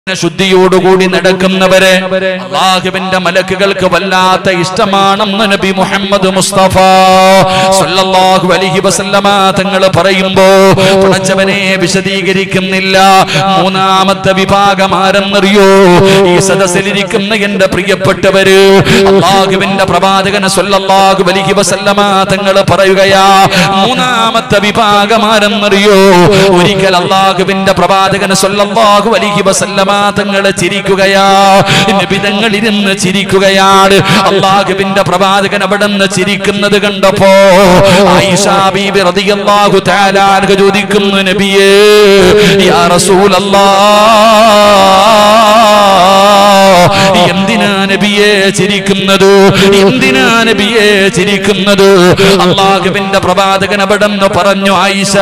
ശുദ്ധിയോടുകൂടി നടക്കുന്നവരെ അള്ളാഹുവിന്റെ മലക്കുകൾക്ക് വല്ലാത്ത ഇഷ്ടമാണെന്ന് നബി മുഹമ്മദ് മുസ്തഫ സല്ലല്ലാഹു അലൈഹി വസല്ലമ തങ്ങൾ പറയുമ്പോ പടച്ചവനെ വിശദീകരിക്കുന്നില്ല മൂന്നാമത്തെ വിഭാഗം ആരെന്നറിയോ ഈ സദസ്സിലിരിക്കുന്ന എന്റെ പ്രിയപ്പെട്ടവര് അള്ളാഹുവിന്റെ പ്രവാചകൻ സല്ലല്ലാഹു അലൈഹി വസല്ലമ തങ്ങൾ പറയുകയാ മൂന്നാമത്തെ വിഭാഗം ആരെന്നറിയോ ഒരിക്കൽ അള്ളാഹുവിന്റെ പ്രവാചകൻ സല്ലല്ലാഹു അലൈഹി വസല്ലമ തങ്ങൾ ചിരിക്കുകയാ നബിതങ്ങൾ ഇരുന്ന് ചിരിക്കുകയാണ് അള്ളാഹുവിന്റെ പ്രവാചകൻ അവിടെ നിന്ന് ചിരിക്കുന്നത് കണ്ടപ്പോ ആയിഷാ ബീബി റളിയല്ലാഹു തആല അൻഹ ചോദിക്കുന്നു നബിയേ യാ റസൂലല്ലാഹ് എന്തിനാ നബിയെ ചിരിക്കുന്നത് എന്തിനാ നബിയെ ചിരിക്കുന്നത് അള്ളാഹുവിന്റെ പ്രവാചകൻ അവിടെ നിന്ന് പറഞ്ഞു ആയിഷ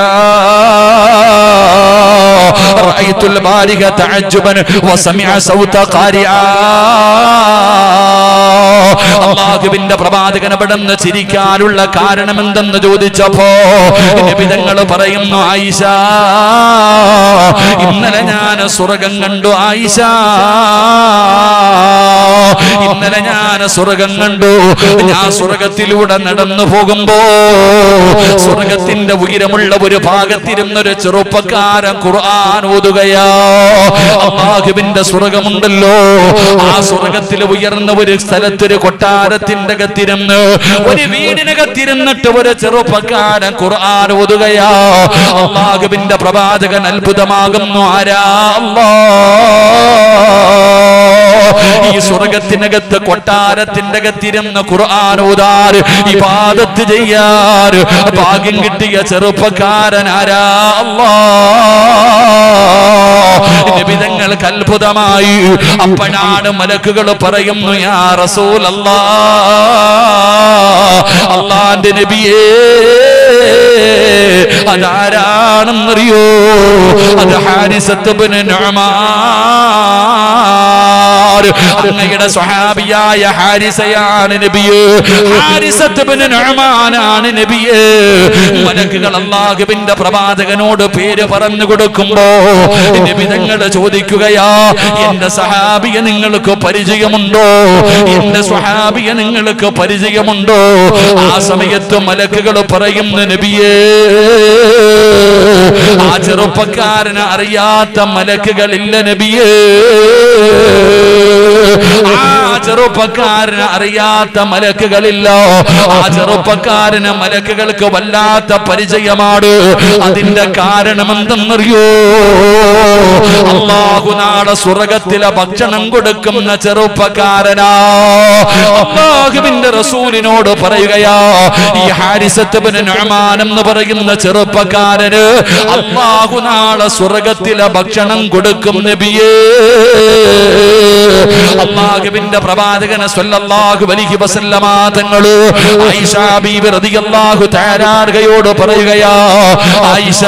رأيت البارغ تعجبا وسمع صوت قارئا അള്ളാഹുവിന്റെ പ്രവാചകൻ അവിടെ നിന്ന് ചിരിക്കാനുള്ള കാരണം എന്തെന്ന് ചോദിച്ചപ്പോ നിബിതങ്ങൾ പറയുന്നു ആയിഷ ഇന്നലെ ഞാൻ സ്വർഗം കണ്ടു ആയിഷ ഇന്നലെ ഞാൻ സ്വർഗം കണ്ടു ഞാൻ സ്വർഗത്തിലൂടെ നടന്നു പോകുമ്പോ സ്വർഗത്തിന്റെ ഉയരമുള്ള ഒരു ഭാഗത്തിരുന്നൊരു ചെറുപ്പക്കാരൻ ഖുർആൻ ഓതുകയാ അള്ളാഹുവിന്റെ സ്വർഗമുണ്ടല്ലോ ആ സ്വർഗത്തിൽ ഉയർന്ന ഒരു സ്ഥലത്തൊരു കൊട്ടാരത്തിന്റെ അകത്തിരുന്ന് ഒരു വീടിനകത്തിരുന്നിട്ട് ഒരു ചെറുപ്പക്കാരൻ ഖുർആൻ ഓതുകയാ അള്ളാഹുവിന്റെ പ്രവാചകൻ അത്ഭുതമാകുന്നു ആരാ അല്ലാ ഈ സ്വർഗത്തിനകത്ത് കൊട്ടാരത്തിന്റെ അകത്തിരുന്ന് ഖുർആൻ ഓതാറ് ഇബാദത്ത് ചെയ്യാറ് ഭാഗ്യം കിട്ടിയ ചെറുപ്പക്കാരൻ ആരാ അല്ലാ നിബിതങ്ങൾക്ക് അത്ഭുതമായി അപ്പോഴാണ് മലക്കുകൾ പറയുന്നു യാ റസൂൽ അല്ലാ അള്ളാന്റെ നബിയേ അതാരാണെന്നറിയോ അത് ഹാരിസത്തുബിന് അങ്ങയുടെ സ്വഹാബിയായ ഹാരിസയാണ് നബിയേ ഹാരിസത്തുബിന് നഅമാനാണ് നബിയേ മലക്കുകൾ അല്ലാഹുവിന്റെ പ്രവാചകനോട് പേര് പറഞ്ഞു കൊടുക്കുമ്പോ നബി തങ്ങൾ ചോദിക്കുകയാ എന്റെ സഹാബിയെ നിങ്ങൾക്ക് പരിചയമുണ്ടോ എന്റെ സ്വഹാബിയെ നിങ്ങൾക്ക് പരിചയമുണ്ടോ ആ സമയത്ത് മലക്കുകൾ പറയുന്നു നബിയേ ആ ചെറുപ്പക്കാരന് അറിയാത്ത മലക്കുകളില്ല നബിയേ ആ ചെറുപ്പക്കാരന് അറിയാത്ത മലക്കുകളില്ല ആ ചെറുപ്പക്കാരന് മലക്കുകൾക്ക് വല്ലാത്ത പരിചയമാണ് അതിന്റെ കാരണം എന്തെന്നറിയോ അള്ളാഹു നാളെ സ്വർഗത്തിലെ ഭക്ഷണം കൊടുക്കുന്ന ചെറുപ്പക്കാരനാ അള്ളാഹുവിന്റെ റസൂലിനോട് പറയുകയാ ഈ ഹാരിസത്തുബിന് നഅ്മാൻ എന്ന് പറയുന്ന ചെറുപ്പക്കാരന് അള്ളാഹു നാളെ സ്വർഗത്തിലെ ഭക്ഷണം കൊടുക്കും നബിയേ അള്ളാഹുവിന്റെ പ്രവാചകന സ്വല്ലല്ലാഹു അലൈഹി വസല്ലമ തങ്ങള് ആയിഷ ബീബി റളിയല്ലാഹു തആലാർഹയോട് പറയുകയാ ആയിഷ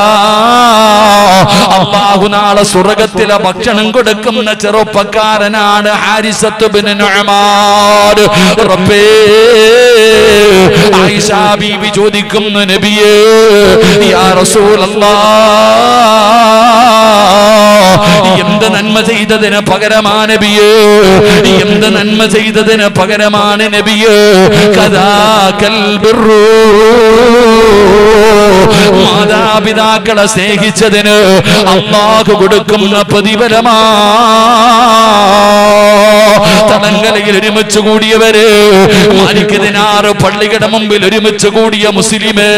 അള്ളാഹു നാളെ സ്വർഗത്തിലെ ഭക്ഷണം കൊടുക്കുന്ന ചെറുപ്പക്കാരനാണ് ഹാരിസത്ത് ബിൻ നുഅ്മാൻ റബ്ബേ ആയിഷ ബീബി ചോദിക്കുന്നു നബിയേ യാ റസൂലല്ലാഹ് എന്ത് നന്മ ചെയ്തതിന് പകരമാണ് നബിയേ എന്ത് നന്മ ചെയ്തതിന് പകരമാണ് നബിയേ കഥാകൽ ബിർറൂ മാതാപിതാക്കളെ സ്നേഹിച്ചതിന് അള്ളാഹു കൊടുക്കുന്ന പ്രതിഫലമാ തടങ്കലയിൽ ഒരുമിച്ച് കൂടിയവര് മാലിക്കതിനാറ് പള്ളികളുടെ മുമ്പിൽ ഒരുമിച്ച് കൂടിയ മുസ്ലിമേ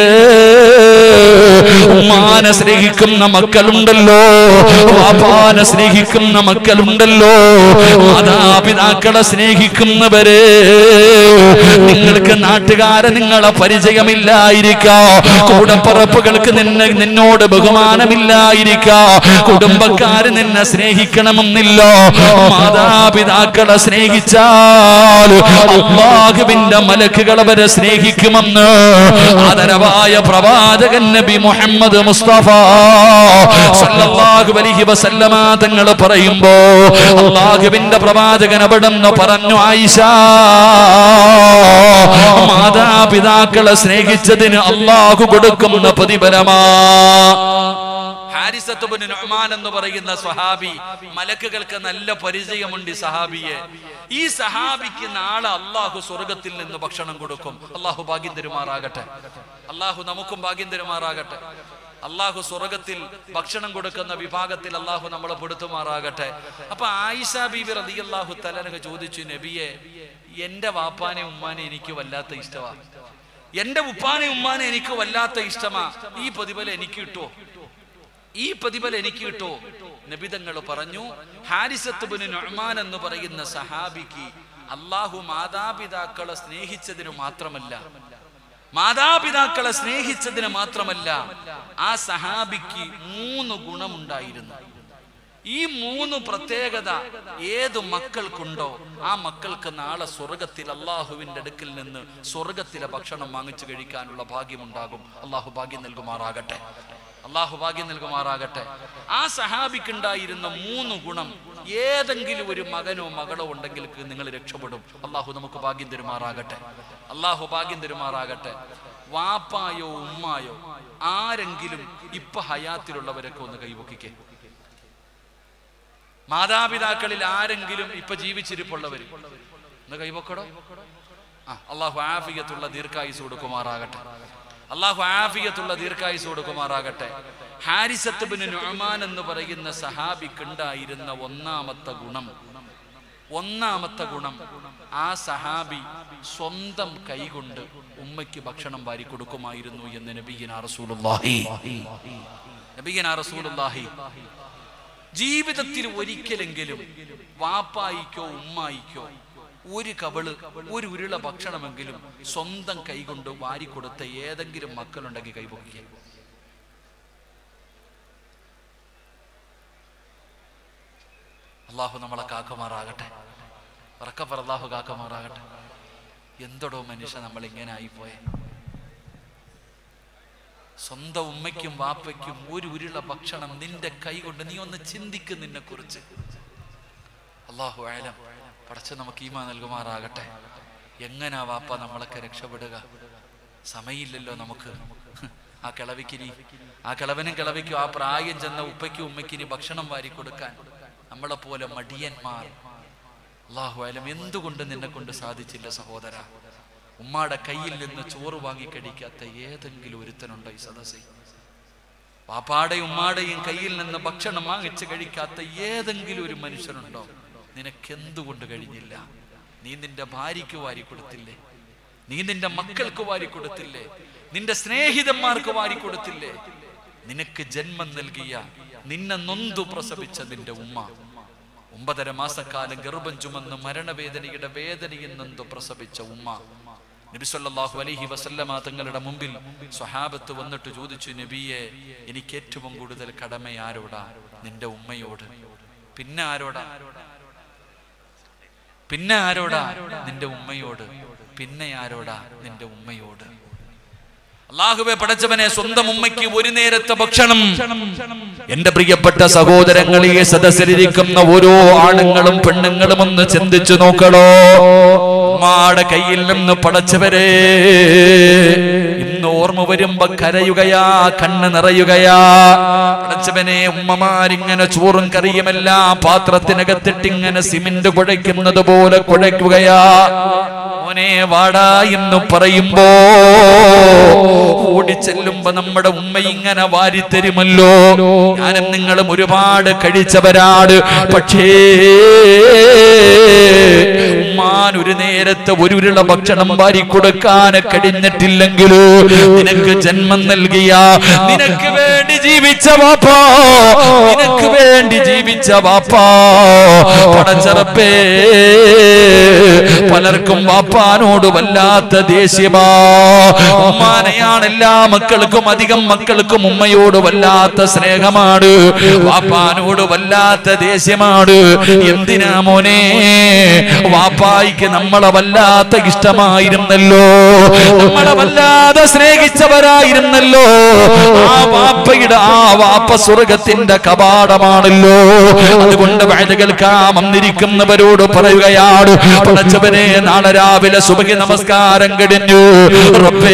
ഉമ്മാനെ സ്നേഹിക്കുന്ന മക്കളുണ്ടല്ലോ വാപ്പാനെ സ്നേഹിക്കുന്ന മക്കളുണ്ടല്ലോ മാതാപിതാക്കളെ സ്നേഹിക്കുന്നവരെ നിങ്ങൾക്ക് നാട്ടുകാരെ നിങ്ങളെ പരിചയമില്ലായിരിക്കാം കൂടപ്പറപ്പുകൾക്ക് നിന്നെ നിന്നോട് ബഹുമാനമില്ലായിരിക്കാം കുടുംബക്കാര് നിന്നെ സ്നേഹിക്കണമെന്നില്ല മാതാപിതാക്കളെ സ്നേഹിച്ചാൽ അള്ളാഹുവിന്റെ മലക്കുകൾ അവരെ സ്നേഹിക്കുമെന്ന് ആദരവായ പ്രവാചകൻ നബി മുഹമ്മദ് മുസ്തഫ സല്ലല്ലാഹു അലൈഹി വസല്ലമ തങ്ങൾ പറയുമ്പോ അള്ളാഹുവിന്റെ പ്രവാചകൻ അവിടെ നിന്ന് പറഞ്ഞു ആയിഷ മാതാപിതാക്കളെ സ്നേഹിച്ചതിന് അള്ളാഹു കൊടുക്കുന്ന പ്രതിഫലമാ ഹാരിസത്തുബിന് നൊമാൻ എന്ന് പറയുന്ന സ്വഹാബി മലക്കുകൾക്ക് നല്ല പരിചയമുണ്ട് ഈ സഹാബിയെ ഈ സഹാബിക്ക് നാളെ അള്ളാഹു സ്വർഗത്തിൽ നിന്ന് ഭക്ഷണം കൊടുക്കും അള്ളാഹു ഭാഗ്യം തരുമാറാകട്ടെ അള്ളാഹു നമുക്കും ഭാഗ്യം തരുമാറാകട്ടെ അള്ളാഹു സ്വർഗത്തിൽ ഭക്ഷണം കൊടുക്കുന്ന വിഭാഗത്തിൽ അള്ളാഹു നമ്മളെ പെടുത്തുമാറാകട്ടെ അപ്പൊ ആയിഷ ബീബി റതി അള്ളാഹു തലനൊക്കെ ചോദിച്ചു നബിയെ എന്റെ വാപ്പാനെ ഉമ്മാനെ എനിക്ക് വല്ലാത്ത ഇഷ്ടമാ എന്റെ ഉപ്പാനെ ഉമ്മാനെ എനിക്ക് വല്ലാത്ത ഇഷ്ടമാ ഈ പ്രതിഫലം എനിക്ക് കിട്ടുമോ ഈ പ്രതിഫലം എനിക്ക് കിട്ടോ നബിതങ്ങൾ പറഞ്ഞു ഹാരിസത്തുബിന് നൊഹ്മാൻ എന്ന് പറയുന്ന സഹാബിക്ക് അള്ളാഹു മാതാപിതാക്കളെ സ്നേഹിച്ചതിന് മാത്രമല്ല മാതാപിതാക്കളെ സ്നേഹിച്ചതിന് മാത്രമല്ല ആ സഹാബിക്ക് മൂന്ന് ഗുണമുണ്ടായിരുന്നു ഈ മൂന്ന് പ്രത്യേകത ഏത് മക്കൾക്കുണ്ടോ ആ മക്കൾക്ക് നാളെ സ്വർഗത്തിൽ അള്ളാഹുവിന്റെ അടുക്കിൽ നിന്ന് സ്വർഗത്തിലെ ഭക്ഷണം വാങ്ങിച്ചു കഴിക്കാനുള്ള ഭാഗ്യമുണ്ടാകും അള്ളാഹു ഭാഗ്യം നൽകുമാറാകട്ടെ അള്ളാഹു ഭാഗ്യം നൽകുമാറാകട്ടെ ആ സഹാബിക്കുണ്ടായിരുന്ന മൂന്ന് ഗുണം ഏതെങ്കിലും ഒരു മകനോ മകളോ ഉണ്ടെങ്കിൽ നിങ്ങൾ രക്ഷപ്പെടും അള്ളാഹു നമുക്ക് ഭാഗ്യം തരുമാറാകട്ടെ അള്ളാഹു ഭാഗ്യം തരുമാറാകട്ടെ വാപ്പായോ ഉമ്മായോ ആരെങ്കിലും ഇപ്പൊ ഹയാത്തിലുള്ളവരൊക്കെ ഒന്ന് കൈവക്കിക്കേ മാതാപിതാക്കളിൽ ആരെങ്കിലും ഇപ്പൊ ജീവിച്ചിരിപ്പുള്ളവർ ഒന്ന് കൈവക്കടോ ആ അള്ളാഹു ആഫിയത്തുള്ള ദീർഘായുസ് കൊടുക്കുമാറാകട്ടെ അള്ളാഹു ആഫിയത്തുള്ള ദീർഘായുസ് കൊടുക്കുമാറാകട്ടെ ഹാരിസത്ത് ബിൻ നുഅ്മാൻ എന്ന് പറയുന്ന സഹാബിക്കുണ്ടായിരുന്ന ഒന്നാമത്തെ ഗുണം ഒന്നാമത്തെ ഗുണം ആ സഹാബി സ്വന്തം കൈകൊണ്ട് ഉമ്മയ്ക്ക് ഭക്ഷണം വാരി കൊടുക്കുമായിരുന്നു എന്ന് നബിയന റസൂലുള്ളാഹി നബിയന റസൂലുള്ളാഹി ജീവിതത്തിൽ ഒരിക്കലെങ്കിലും വാപ്പായിക്കോ ഉമ്മായിക്കോ ഒരു കവള് ഒരു ഉരുള ഭക്ഷണമെങ്കിലും സ്വന്തം കൈകൊണ്ട് വാരിക്കൊടുത്ത ഏതെങ്കിലും മക്കളുണ്ടെങ്കിൽ കൈപൊക്കിയ അള്ളാഹു നമ്മളെ കാക്കുമാറാകട്ടെ ഉറക്കപ്പർ അള്ളാഹു കാക്കുമാറാകട്ടെ എന്തോടോ മനുഷ്യ നമ്മൾ ഇങ്ങനെ ആയിപ്പോയെ സ്വന്തം ഉമ്മയ്ക്കും വാപ്പയ്ക്കും ഒരു ഉരുള ഭക്ഷണം നിന്റെ കൈ കൊണ്ട് നീ ഒന്ന് ചിന്തിക്കും നിന്നെ കുറിച്ച് അള്ളാഹു ആയാലും പടച്ച് നമുക്ക് ഈമ നൽകുമാറാകട്ടെ എങ്ങനാ വാപ്പ നമ്മളൊക്കെ രക്ഷപ്പെടുക സമയമില്ലല്ലോ നമുക്ക് ആ കിളവിക്കിനി ആ കിളവനും കിളവിക്കും ആ പ്രായം ചെന്ന ഉപ്പയ്ക്കും ഉമ്മയ്ക്കിനി ഭക്ഷണം വാരി കൊടുക്കാൻ നമ്മളെ പോലെ മടിയന്മാർ അള്ളാഹു ആയാലും എന്തുകൊണ്ട് നിന്നെ കൊണ്ട് സാധിച്ചില്ല സഹോദര ഉമ്മാടെ കയ്യിൽ നിന്ന് ചോറ് വാങ്ങി കഴിക്കാത്ത ഏതെങ്കിലും ഒരുത്തനുണ്ടോ ഈ സദസ്സിൽ പാപ്പാടെയും ഉമ്മാടെയും കയ്യിൽ നിന്ന് ഭക്ഷണം വാങ്ങിച്ച് കഴിക്കാത്ത ഏതെങ്കിലും ഒരു മനുഷ്യനുണ്ടോ നിനക്കെന്തുകൊണ്ട് കഴിഞ്ഞില്ല നീ നിന്റെ ഭാര്യയ്ക്ക് വാരി കൊടുത്തില്ലേ നീ നിന്റെ മക്കൾക്ക് വാരി കൊടുത്തില്ലേ നിന്റെ സ്നേഹിതന്മാർക്ക് വാരി കൊടുത്തില്ലേ നിനക്ക് ജന്മം നൽകിയ നിന്നെ നൊന്തു പ്രസവിച്ച നിന്റെ ഉമ്മ ഒമ്പതര മാസക്കാലം ഗർഭം ചുമന്ന് മരണവേദനയുടെ വേദനയിൽ നൊന്തു പ്രസവിച്ച ഉമ്മ നബിസല്ലാഹു അലൈഹി വസല്ലമ തങ്ങളുടെ മുമ്പിൽ സ്വഹാബത്ത് വന്നിട്ട് ചോദിച്ചു നബിയെ എനിക്ക് ഏറ്റവും കൂടുതൽ കടമ ആരോടാ നിന്റെ ഉമ്മയോട് പിന്നെ ആരോടാ പിന്നെ ആരോടാ നിന്റെ ഉമ്മയോട് പിന്നെ ആരോടാ നിന്റെ ഉമ്മയോട് അള്ളാഹുവെ പടച്ചവനെ സ്വന്തം ഉമ്മയ്ക്ക് ഒരു നേരത്തെ ഭക്ഷണം എന്റെ പ്രിയപ്പെട്ട സഹോദരങ്ങളെ സദസ്സിലിരിക്കുന്ന ഓരോ ആണുങ്ങളും പെണ്ണുങ്ങളും ഒന്ന് ചിന്തിച്ചു നോക്കണോ ഉമ്മാടെ കയ്യിൽ നിന്ന് പടച്ചവരെ ഇന്ന് ഓർമ്മ വരുമ്പോ കരയുകയാ കണ്ണ് നിറയുകയാ പടച്ചവനെ ഉമ്മമാരിങ്ങനെ ചോറും കറിയുമെല്ലാം പാത്രത്തിനകത്തിട്ട് ഇങ്ങനെ സിമെന്റ് കുഴയ്ക്കുന്നത് പോലെ കുഴയ്ക്കുകയാ മോനെ വാടാ എന്ന് പറയുമ്പോ ഓടിച്ചെല്ലുമ്പോ നമ്മുടെ ഉമ്മ ഇങ്ങനെ വാരിത്തരുമല്ലോ ഞാനും നിങ്ങളും ഒരുപാട് കഴിച്ചവരാട് പക്ഷേ ഉമ്മാൻ ഒരു നേരത്തെ ഒരു ഉരുള ഭക്ഷണം വാരി കൊടുക്കാൻ കഴിഞ്ഞിട്ടില്ലെങ്കിലോ നിനക്ക് ജന്മം നൽകിയ നിനക്ക് വേണ്ടി ജീവിച്ച വാപ്പാ നിനക്ക് വേണ്ടി ജീവിച്ച വാപ്പാ പടച്ചറപ്പേ പലർക്കും വാപ്പാനോട് വല്ലാത്ത ദേഷ്യമാ ഉമ്മാനെയാണ് എല്ലാ മക്കൾക്കും അധികം മക്കൾക്കും ഉമ്മയോട് വല്ലാത്ത സ്നേഹമാണ് വാപ്പാനോട് വല്ലാത്ത ദേഷ്യമാണ് എന്തിനാ മോനെ വാപ്പ വാപ്പായിക്ക് നമ്മളെ വല്ലാത്ത ഇഷ്ടമായിരുന്നല്ലോ നമ്മളെ വല്ലാതെ സ്നേഹിച്ചവരായിരുന്നല്ലോ ആ വാപ്പയുടെ ആ വാപ്പ സ്വർഗത്തിന്റെ കവാടമാണല്ലോ അതുകൊണ്ട് വഴുത കേൾക്കാൻ വന്നിരിക്കുന്നവരോട് പറയുകയാണ് പടച്ചവനെ നാളെ രാവിലെ സുബഹി നമസ്കാരം കഴിഞ്ഞു റബ്ബേ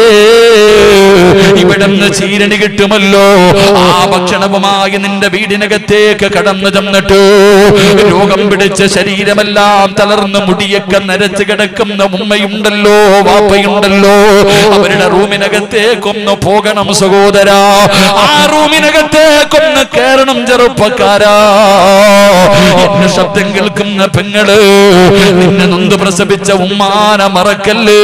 ഇവിടുന്ന് ചീരണി കിട്ടുമല്ലോ ആ ഭക്ഷണവുമായി നിന്റെ വീടിനകത്തേക്ക് കടന്നു ചെന്നിട്ട് രോഗം പിടിച്ച ശരീരമെല്ലാം തളർന്ന് മുടിയൊക്കെ നരച്ച് കിടക്കുന്ന ഉമ്മയുണ്ടല്ലോ വാപ്പയുണ്ടല്ലോ അവരുടെ റൂമിനകത്തേക്കൊന്ന് പോകണം സഹോദര ആ റൂമിനകത്തേക്കൊന്ന് കയറണം ചെറുപ്പക്കാരാ എന്നെ ശബ്ദം കേൾക്കുന്ന പെങ്ങള് നിന്നെ നൊന്ത് പ്രസവിച്ച ഉമ്മാന മറക്കല്ലേ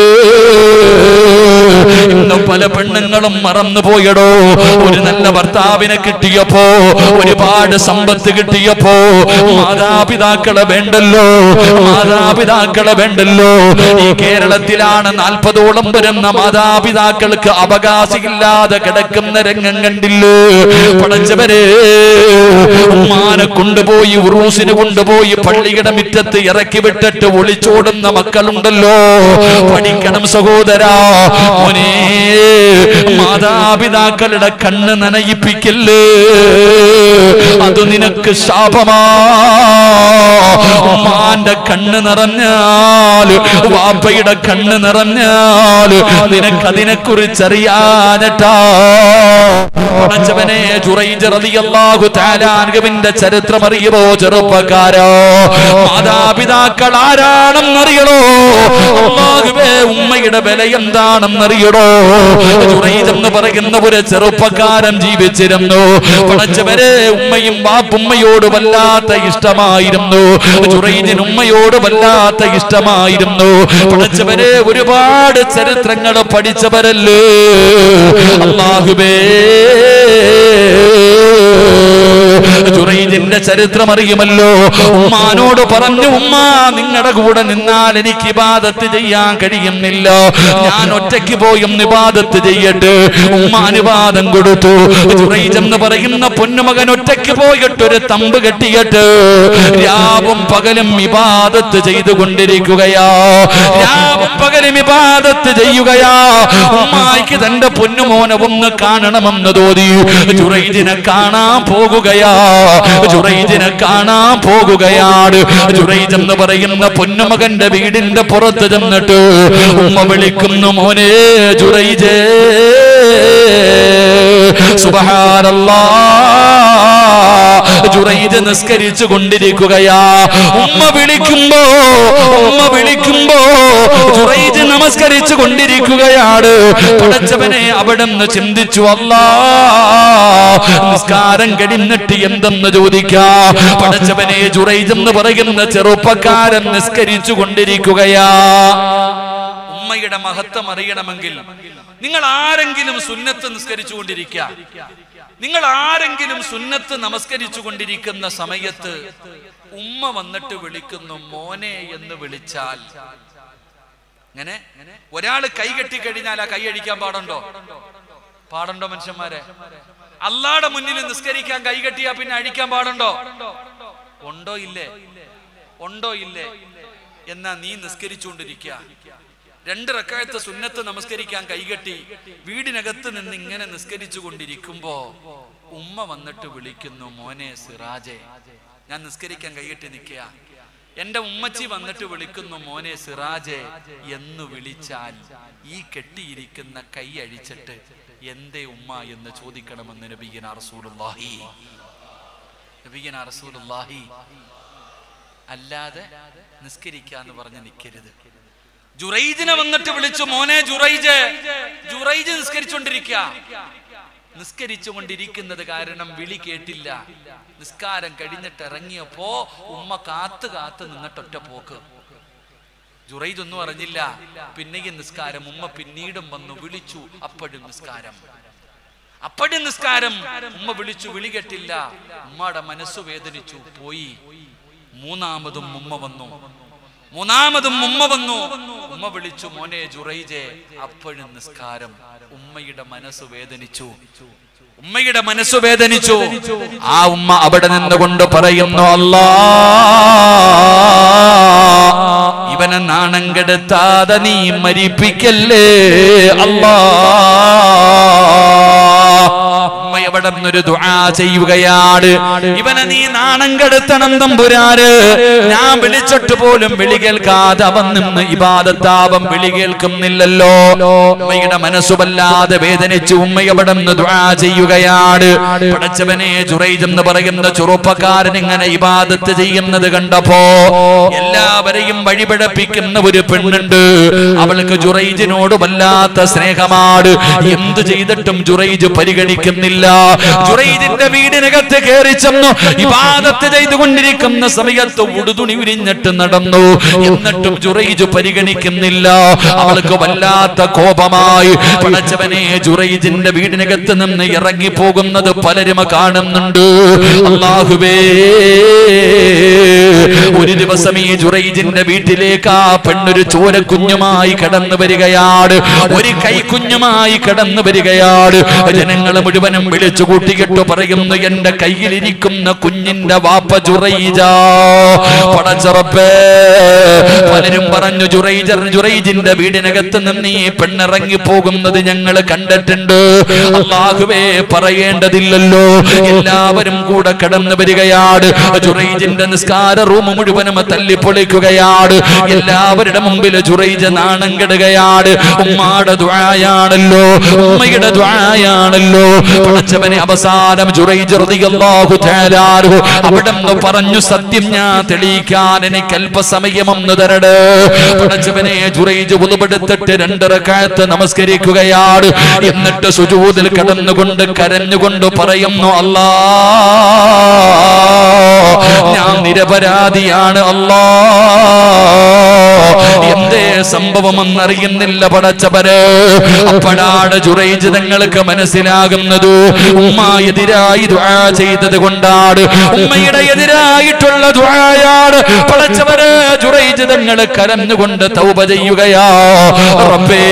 ഇന്ന് പല പെണ്ണുങ്ങളും മറന്നു പോയടോ ഒരു നല്ല ഭർത്താവിനെ കിട്ടിയപ്പോ ഒരുപാട് സമ്പത്ത് കിട്ടിയപ്പോ മാതാപിതാക്കളെ വേണ്ടല്ലോ മാതാപിതാക്കളെ വേണ്ടല്ലോ ഈ കേരളത്തിലാണ് നാൽപ്പതോളം വരുന്ന മാതാപിതാക്കൾക്ക് അവകാശമില്ലാതെ കിടക്കുന്ന രംഗം കണ്ടില്ലേ പടച്ചവരെ ഉമ്മാനെ കൊണ്ടുപോയി ഉറൂസിന് കൊണ്ടുപോയി പള്ളിയുടെ മുറ്റത്ത് ഇറക്കി വിട്ടിട്ട് ഒളിച്ചോടുന്ന മക്കളുണ്ടല്ലോ പഠിക്കണം സഹോദരാ മോനെ മാതാപിതാക്കളുടെ കണ്ണ് നനയിപ്പിക്കല്ലേ അത് നിനക്ക് ശാപമാ ഉമ്മാന്റെ കണ്ണ് നിറഞ്ഞാൽ വാപ്പയുടെ കണ്ണ് നിറഞ്ഞാൽ നിനക്കതിനെ കുറിച്ചറിയാനട്ടാ പടച്ചവനെ ജുറൈജ് റളിയല്ലാഹു തആല അൻഹുവിന്റെ ചരിത്രം അറിയുമോ ചെറുപ്പക്കാരോ മാതാപിതാക്കൾ ആരാണെന്നറിയണോ അല്ലാഹുവേ ഉമ്മയുടെ വില എന്താണെന്നറിയണോ ജുറൈജ് എന്ന് പറയുന്ന ഒരു ചെറുപ്പക്കാരൻ ജീവിച്ചിരുന്നു പടച്ചവരെ ഉമ്മയും ബാപ്പുമ്മയോട് വല്ലാത്ത ഇഷ്ടമായിരുന്നു ജുറൈജിന് ഉമ്മയോട് വല്ലാത്ത ഇഷ്ടമായിരുന്നു പടച്ചവരെ ഒരുപാട് ചരിത്രങ്ങൾ പഠിച്ചവരല്ലേ അള്ളാഹുബേ ജുറൈജിന്റെ ചരിത്രം അറിയുമല്ലോ ഉമ്മാനോട് പറഞ്ഞു ഉമ്മ നിങ്ങളുടെ കൂടെ നിന്നാൽ എനിക്ക് ഇബാദത്ത് ചെയ്യാൻ കഴിയുന്നില്ല ഞാൻ ഒറ്റയ്ക്ക് പോയും നിബാദത്ത് ചെയ്യട്ടെ ഉമ്മ അനുവാദം കൊടുത്തു ജുറൈജ് എന്ന് പറയുന്ന പൊന്നുമകൻ ഒറ്റയ്ക്ക് പോയിട്ട് ഒരു തമ്പ് കെട്ടിയിട്ട് രാവും പകലും ഇബാദത്ത് ചെയ്തുകൊണ്ടിരിക്കുകയാ രാവും പകലും ഇബാദത്ത് ചെയ്യുകയാ ഉമ്മായിക്ക് തന്റെ പൊന്നുമോനെ ഒന്ന് കാണണമെന്ന് തോന്നി ജുറൈജിനെ കാണാൻ പോകുകയാ ജുറൈജിനെ കാണാൻ പോകുകയാണ് ജുറൈജ് എന്ന് പറയുന്ന പൊന്നുമകന്റെ വീടിന്റെ പുറത്ത് ചെന്നിട്ട് ഉമ്മ വിളിക്കുന്നു മോനെ ജുറൈജേ സുബഹാനല്ലാ ജുറൈജ് നിസ്കരിച്ചു കൊണ്ടിരിക്കുകയാ ഉമ്മ വിളിക്കുമ്പോ ഉമ്മ വിളിക്കുമ്പോ ജുറൈജ് നമസ്കരിച്ചു കൊണ്ടിരിക്കുകയാണ് പടച്ചവനെ അവിടെ നിന്ന് ചിന്തിച്ചു അല്ലാ നിസ്കാരം കഴിഞ്ഞിട്ട് എന്തെന്ന് ചോദിക്കാ പടച്ചവനെ ജുറൈജ് എന്ന് പറയുന്ന ചെറുപ്പക്കാരൻ നിസ്കരിച്ചു കൊണ്ടിരിക്കുകയാ ഉമ്മയുടെ മഹത്വം അറിയണമെങ്കിൽ നിങ്ങൾ ആരെങ്കിലും സുന്നത്ത് നിസ്കരിച്ചു കൊണ്ടിരിക്കുക നിങ്ങൾ ആരെങ്കിലും സുന്നത്ത് നമസ്കരിച്ചു കൊണ്ടിരിക്കുന്ന സമയത്ത് ഉമ്മ വന്നിട്ട് വിളിക്കുന്നു മോനെ എന്ന് വിളിച്ചാൽ ഇങ്ങനെ ഒരാൾ കൈ കെട്ടി കഴിഞ്ഞാൽ ആ കൈ അടിക്കാൻ പാടുണ്ടോ പാടുണ്ടോ മനുഷ്യന്മാരെ അള്ളാടെ മുന്നിൽ നിസ്കരിക്കാൻ കൈ കെട്ടിയാ പിന്നെ അഴിക്കാൻ പാടുണ്ടോ ഉണ്ടോ ഇല്ലേ ഉണ്ടോ ഇല്ലേ എന്നാ നീ നിസ്കരിച്ചുകൊണ്ടിരിക്കുക രണ്ട് റക്കായത്ത് സുന്നത്ത് നമസ്കരിക്കാൻ കൈകെട്ടി വീടിനകത്ത് നിന്ന് ഇങ്ങനെ നിസ്കരിച്ചു കൊണ്ടിരിക്കുമ്പോ ഉമ്മ വന്നിട്ട് വിളിക്കുന്നു മോനെ സിറാജെ ഞാൻ നിസ്കരിക്കാൻ കൈകെട്ടി നിൽക്കുക എന്റെ ഉമ്മച്ചി വന്നിട്ട് വിളിക്കുന്നു മോനെ സിറാജെ എന്ന് വിളിച്ചാൽ ഈ കെട്ടിയിരിക്കുന്ന കൈ അഴിച്ചിട്ട് എന്തേ ഉമ്മ എന്ന് ചോദിക്കണമെന്ന് നബീന റസൂലുള്ളാഹി നബീന റസൂലുള്ളാഹി അല്ലാതെ നിസ്കരിക്കാന്ന് പറഞ്ഞ് നിൽക്കരുത് ജുറൈജിനെ വന്നിട്ട് വിളിച്ചു മോനെ ജുറൈജ് ജുറൈജ് നിസ്കരിച്ചുകൊണ്ടിരിക്കുക നിസ്കരിച്ചുകൊണ്ടിരിക്കുന്നത് കാരണം വിളി കേട്ടില്ല നിസ്കാരം കഴിഞ്ഞിട്ട് ഇറങ്ങിയപ്പോ ഉമ്മ കാത്ത് കാത്ത് നിന്നിട്ടൊറ്റ പോക്ക് ജുറൈജ് ഒന്നും അറിഞ്ഞില്ല പിന്നെയും നിസ്കാരം ഉമ്മ പിന്നീടും വന്നു വിളിച്ചു അപ്പോഴും നിസ്കാരം അപ്പോഴും നിസ്കാരം ഉമ്മ വിളിച്ചു വിളി കേട്ടില്ല ഉമ്മയുടെ മനസ്സ് വേദനിച്ചു പോയി മൂന്നാമതും ഉമ്മ വന്നു മൂന്നാമതും ഉമ്മ വന്നു ഉമ്മ വിളിച്ചു മോനെ ജുറൈജെ അപ്പോഴും നിസ്കാരം ഉമ്മയുടെ മനസ്സ് വേദനിച്ചു ഉമ്മയുടെ മനസ്സ് വേദനിച്ചു ആ ഉമ്മ അവിടെ നിന്നുകൊണ്ട് പറയുന്നു അല്ലാ ഇവനെ നാണം കെടുത്താതെ നീ മരിപ്പിക്കല്ലേ അല്ലാ ഉമ്മ എവിടെ നിന്നൊരു ദുആ ചെയ്യുകയാണ് ഇവനെ നീ നാണം കെടുത്തണം തമ്പുരാര് ഞാൻ വിളിച്ചിട്ട് പോലും വിളി കേൾക്കാതെ അവൻ നിന്ന് ഇബാദത്താവൻ വിളി കേൾക്കുന്നില്ലല്ലോ ഉമ്മയുടെ മനസ്സുവല്ലാതെ വേദനിച്ച് ഉമ്മ എവിടെ നിന്ന് ദുആ ചെയ്യുകയാണ് പടച്ചവനെ ജുറൈജ് എന്ന് പറയുന്ന ചെറുപ്പക്കാരൻ ഇങ്ങനെ ഇബാദത്ത് ചെയ്യുന്നത് കണ്ടപ്പോ എല്ലാവരെയും വഴിപിഴപ്പിക്കുന്ന ഒരു പെണ്ണുണ്ട് അവൾക്ക് ജുറൈജിനോട് വല്ലാത്ത സ്നേഹമാണ് എന്തു ചെയ്തിട്ടും ജുറൈജ് പരിഗണിക്കുന്നില്ല ജുറൈജിന്റെ വീടിനകത്ത് കയറി ചെന്നു ഇബാദത്ത് ചെയ്തുകൊണ്ടിരിക്കുന്ന സമയത്ത് ഉടുതുണി ഉരിഞ്ഞിട്ട് നടന്നു എന്നിട്ടും ജുറൈജ് പരിഗണിക്കുന്നില്ല അവൾക്ക് വല്ലാത്ത കോപമായി പടച്ചവനെ ജുറൈജിന്റെ വീടിനകത്ത് നിന്ന് ഇറങ്ങി പോകുന്നത് പലരും കാണുന്നുണ്ട് അള്ളാഹുവേ ഒരു ദിവസം ഈ ജുറൈജിന്റെ വീട്ടിലേക്ക് ആ പെണ്ണൊരു ചോര കുഞ്ഞുമായി കടന്നു വരികയാണ് ഒരു കൈക്കുഞ്ഞുമായി കടന്നു വരികയാണ് ജനങ്ങൾ മുഴുവനും വിളിച്ചു കൂട്ടിയിട്ട് പറയുന്നു എന്റെ കയ്യിലിരിക്കുന്ന കുഞ്ഞിന്റെ വാപ്പ ജുറൈജ പടച്ചറപ്പേ പലരും പറഞ്ഞു ജുറൈജർ ജുറൈജിന്റെ വീടിനകത്ത് നിന്ന് ഈ പെണ്ണിറങ്ങി പോകുന്നത് ഞങ്ങൾ കണ്ടിട്ടുണ്ട് അള്ളാഹുവേ പറയേണ്ടതില്ലല്ലോ എല്ലാവരും കൂടെ കടന്നു വരികയാണ് ജുറൈജിന്റെ നിസ്കാര റൂം മുഴുവനും തല്ലിപ്പൊളിക്കുകയാണ് എല്ലാവരുടെ മുമ്പിൽ ജുറൈജ നാണം കെടുകയാണ് ഉമ്മാടെ ദ്വായാണല്ലോ ഉമ്മയുടെ ദ്വായാണല്ലോ പടച്ചവനെ അവസാനം ജുറൈജ് റളിയല്ലാഹു തആല അൻഹു അവിടെ നിന്ന് പറഞ്ഞു സത്യം ഞാൻ തെളിയിക്കാൻ എനിക്ക് അല്പസമയം ഒന്ന് തരട് പടച്ചവനെ ജുറൈജ് ഉളുപെടുത്തിട്ട് രണ്ട് റക്അത്ത് നമസ്കരിക്കുകയാണ് എന്നിട്ട് സുജൂദിൽ കിടന്നുകൊണ്ട് കരഞ്ഞുകൊണ്ട് പറയുന്നു അല്ലാ ഞാൻ നിരപരാധിയാണ് അല്ലാ എന്തേ സംഭവമെന്നറിയുന്നില്ല പടച്ചവര് അപ്പോഴാണ് ജുറൈജ് തങ്ങൾക്ക് മനസ്സിലാകുന്നത് ഉമ്മ എതിരായി ദുആ ചെയ്തത് കൊണ്ടാണ് ഉമ്മയുടെ എതിരായിട്ടുള്ള ദുആയാണ് പടച്ചവര് ജുറൈജ് തങ്ങൾ കരഞ്ഞുകൊണ്ട് തൗബ ചെയ്യുകയാ റബ്ബേ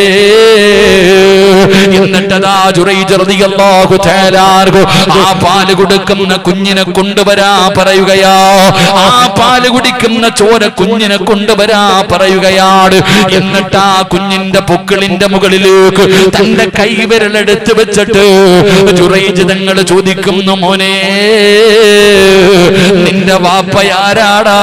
എന്നിട്ടതാ ജുറൈജ് റളിയല്ലാഹു തആല അൻഹു ആ പാല് കൊടുക്കുന്ന കുഞ്ഞിനെ കൊണ്ടുവരാ പറയുകയാ ആ പാല് കുടിക്കുന്ന ചോര കുഞ്ഞിനെ കൊണ്ടുവരാ പറയുകയാണ് എന്നിട്ട് ആ കുഞ്ഞിന്റെ പൊക്കിളിന്റെ മുകളിലേക്ക് തന്റെ കൈവിരലെടുത്ത് വെച്ചിട്ട് ജുറൈജ് തങ്ങൾ ചോദിക്കുന്നു മോനെ നിന്റെ വാപ്പയാരാടാ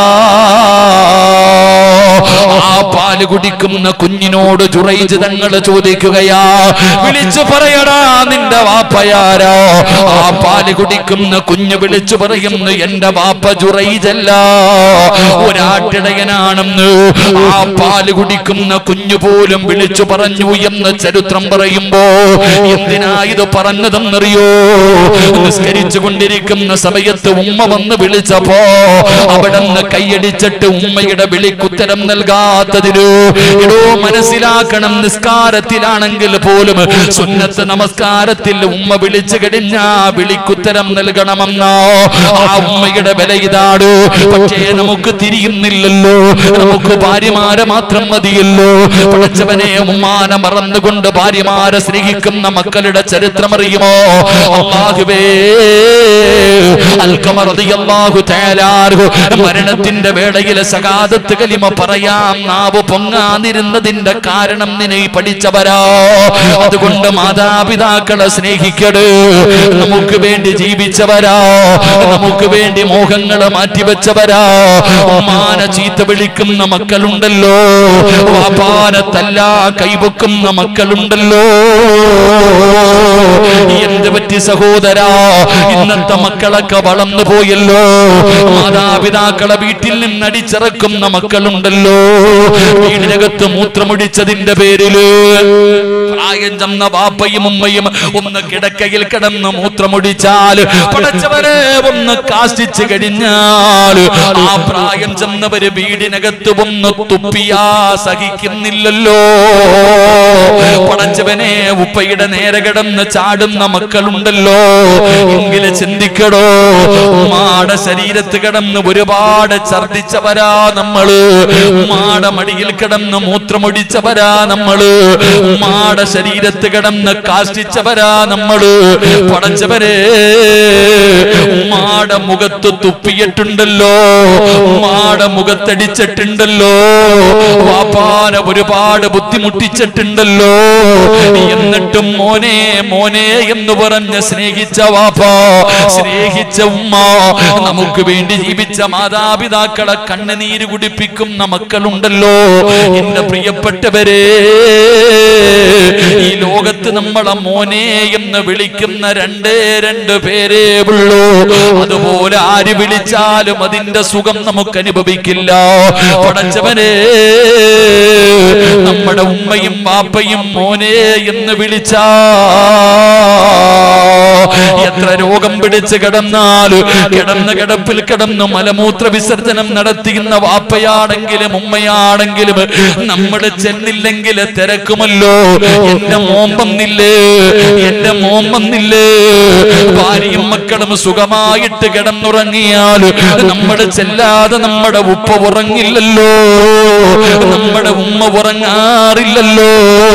ആ പാല് കുടിക്കുന്ന കുഞ്ഞിനോട് ജുറൈജ് തങ്ങൾ ചോദിക്കുകയാ വിളിച്ചു പറയടാ നിന്റെ വാപ്പയാരോ ആ പാല് കുടിക്കുന്ന കുഞ്ഞ് വിളിച്ചു പറയുന്നു എന്റെ വാപ്പ ജുറൈജല്ല ഒരാട്ടിടയനാണെന്ന് ആ പാല് കുടിക്കുന്ന കുഞ്ഞു പോലും വിളിച്ചു പറഞ്ഞു എന്ന് ചരിത്രം പറയുമ്പോ എന്തിനാ ഇത് പറഞ്ഞതെന്നറിയോ നിസ്കരിച്ചു കൊണ്ടിരിക്കുന്ന സമയത്ത് ഉമ്മ വന്ന് വിളിച്ചപ്പോ അവിടെ നിന്ന് കൈയടിച്ചിട്ട് ഉമ്മയുടെ വിളിക്കുത്തരം നൽകാത്തതിന് എടോ മനസ്സിലാക്കണം നിസ്കാരത്തിലാണെങ്കിൽ പോലും സുന്നത്ത് നമസ്കാരത്തിൽ ഉമ്മ വിളിച്ചു കഴിഞ്ഞാ വിളിക്കുത്തരം നൽകണമെന്നോ ആ ഉമ്മയുടെ വില ഇതാണ് പക്ഷേ നമുക്ക് തിരിയുന്നില്ലല്ലോ നമുക്ക് ഭാര്യമാരെ മാത്രം മതിയല്ലോ പടച്ചവനെ ഉമ്മാനെ മറന്നുകൊണ്ട് ഭാര്യമാരെ സ്നേഹിക്കുന്ന മക്കളുടെ ചരിത്രം അറിയുമോ അള്ളാഹുവേ അൽക്കമർ റളിയല്ലാഹു തആല അൻഹു മരണത്തിന്റെ വേളയിലെ സകാദത്ത് കലിമ പറയാം നാവ് പൊങ്ങാതിരുന്നതിന്റെ കാരണം നിന്നെ പഠിച്ചവരാ അതുകൊണ്ട് മാതാപിതാക്കളെ സ്നേഹിക്കട് നമുക്ക് വേണ്ടി ജീവിച്ചവരാ നമുക്ക് വേണ്ടി മോഹങ്ങളെ മാറ്റിവെച്ചവരാ ഉമ്മാനെ ചീത്ത വിളിക്കുന്ന മക്കളുണ്ടല്ലോ വാപ്പാനെ തല്ലാ കൈവെക്കുന്ന മക്കളുണ്ടല്ലോ എന്ത് പറ്റി സഹോദരാ ഇന്നത്തെ മക്കളൊക്കെ വളർന്നു പോയല്ലോ മാതാപിതാക്കളെ വീട്ടിൽ നിന്ന് അടിച്ചിറക്കുന്ന മക്കളുണ്ടല്ലോ വീടിനകത്ത് മൂത്രമൊടിച്ചതിന്റെ പേരില് പ്രായം ചെന്ന ബാപ്പയും ഉമ്മയും ഒന്ന് കിടക്കയിൽ കിടന്ന് മൂത്രമൊടിച്ചാൽ പടച്ചവരെ ഒന്ന് കാശിച്ചു കഴിഞ്ഞാൽ ആ പ്രായം ചെന്നവര് വീടിനകത്ത് ഒന്ന് തുപ്പിയാ സഹിക്കുന്നില്ലല്ലോ പടച്ചവനെ ഉപ്പയുടെ നേരെ കിടന്ന് ചാടുന്ന മക്കളുണ്ടല്ലോ എങ്കിലും ചിന്തിക്കടോ ഉമ്മാടെ ശരീരത്ത് കിടന്ന് ഒരുപാട് ഛർദിച്ചവരാ നമ്മള് ഉമ്മാടെ മടിയിൽ കിടന്ന് മൂത്രമൊടിച്ചവരാ നമ്മള് ഉമ്മാടെ ശരീരത്ത് കിടന്ന് കാഷ്ടിച്ചവരാ നമ്മള് പടച്ചവരെ ഉമ്മാടെ മുഖത്ത് തുപ്പിയിട്ടുണ്ടല്ലോ ഉമ്മാടെ മുഖത്തടിച്ചിട്ടുണ്ടല്ലോ വാപ്പാന ഒരുപാട് ബുദ്ധിമുട്ടിച്ചിട്ടുണ്ടല്ലോ എന്നിട്ടും മോനെ മോനെ എന്ന് പറഞ്ഞ് സ്നേഹിച്ച വാപ്പ സ്നേഹിച്ച ഉമ്മ നമുക്ക് വേണ്ടി ജീവിച്ച മാതാപിതാക്കളെ കണ്ണുനീര് കുടിപ്പിക്കുന്ന മക്കളുണ്ടല്ലോ എന്റെ പ്രിയപ്പെട്ടവരെ ഈ ലോകത്ത് നമ്മളെ മോനെ എന്ന് വിളിക്കുന്ന രണ്ടേ രണ്ട് പേരേ ഉള്ളൂ അതുപോലെ ആര് വിളിച്ചാലും അതിന്റെ സുഖം നമുക്ക് അനുഭവിക്കില്ല പടച്ചവനെ നമ്മുടെ ഉമ്മയും പാപ്പയും മോനെ എന്ന് വിളിച്ചാ എത്ര രോഗം പിടിച്ച് കിടന്നാൽ കിടന്ന കിടപ്പിൽ കിടന്നു മലമൂത്ര വിസർജനം നടത്തിയുന്ന വാപ്പയാണെങ്കിലും ഉമ്മയാണെങ്കിലും നമ്മൾ ചെന്നില്ലെങ്കിൽ തിരക്കുമല്ലോ എന്റെ മോൻ വന്നില്ലേ എന്റെ മോൻ വന്നില്ലേ ഭാര്യയും മക്കളും സുഖമായിട്ട് കിടന്നുറങ്ങിയാൽ നമ്മൾ ചെല്ലാതെ നമ്മുടെ ഉപ്പ ഉറങ്ങില്ലല്ലോ നമ്മുടെ ഉമ്മ ഉറങ്ങാറില്ലല്ലോ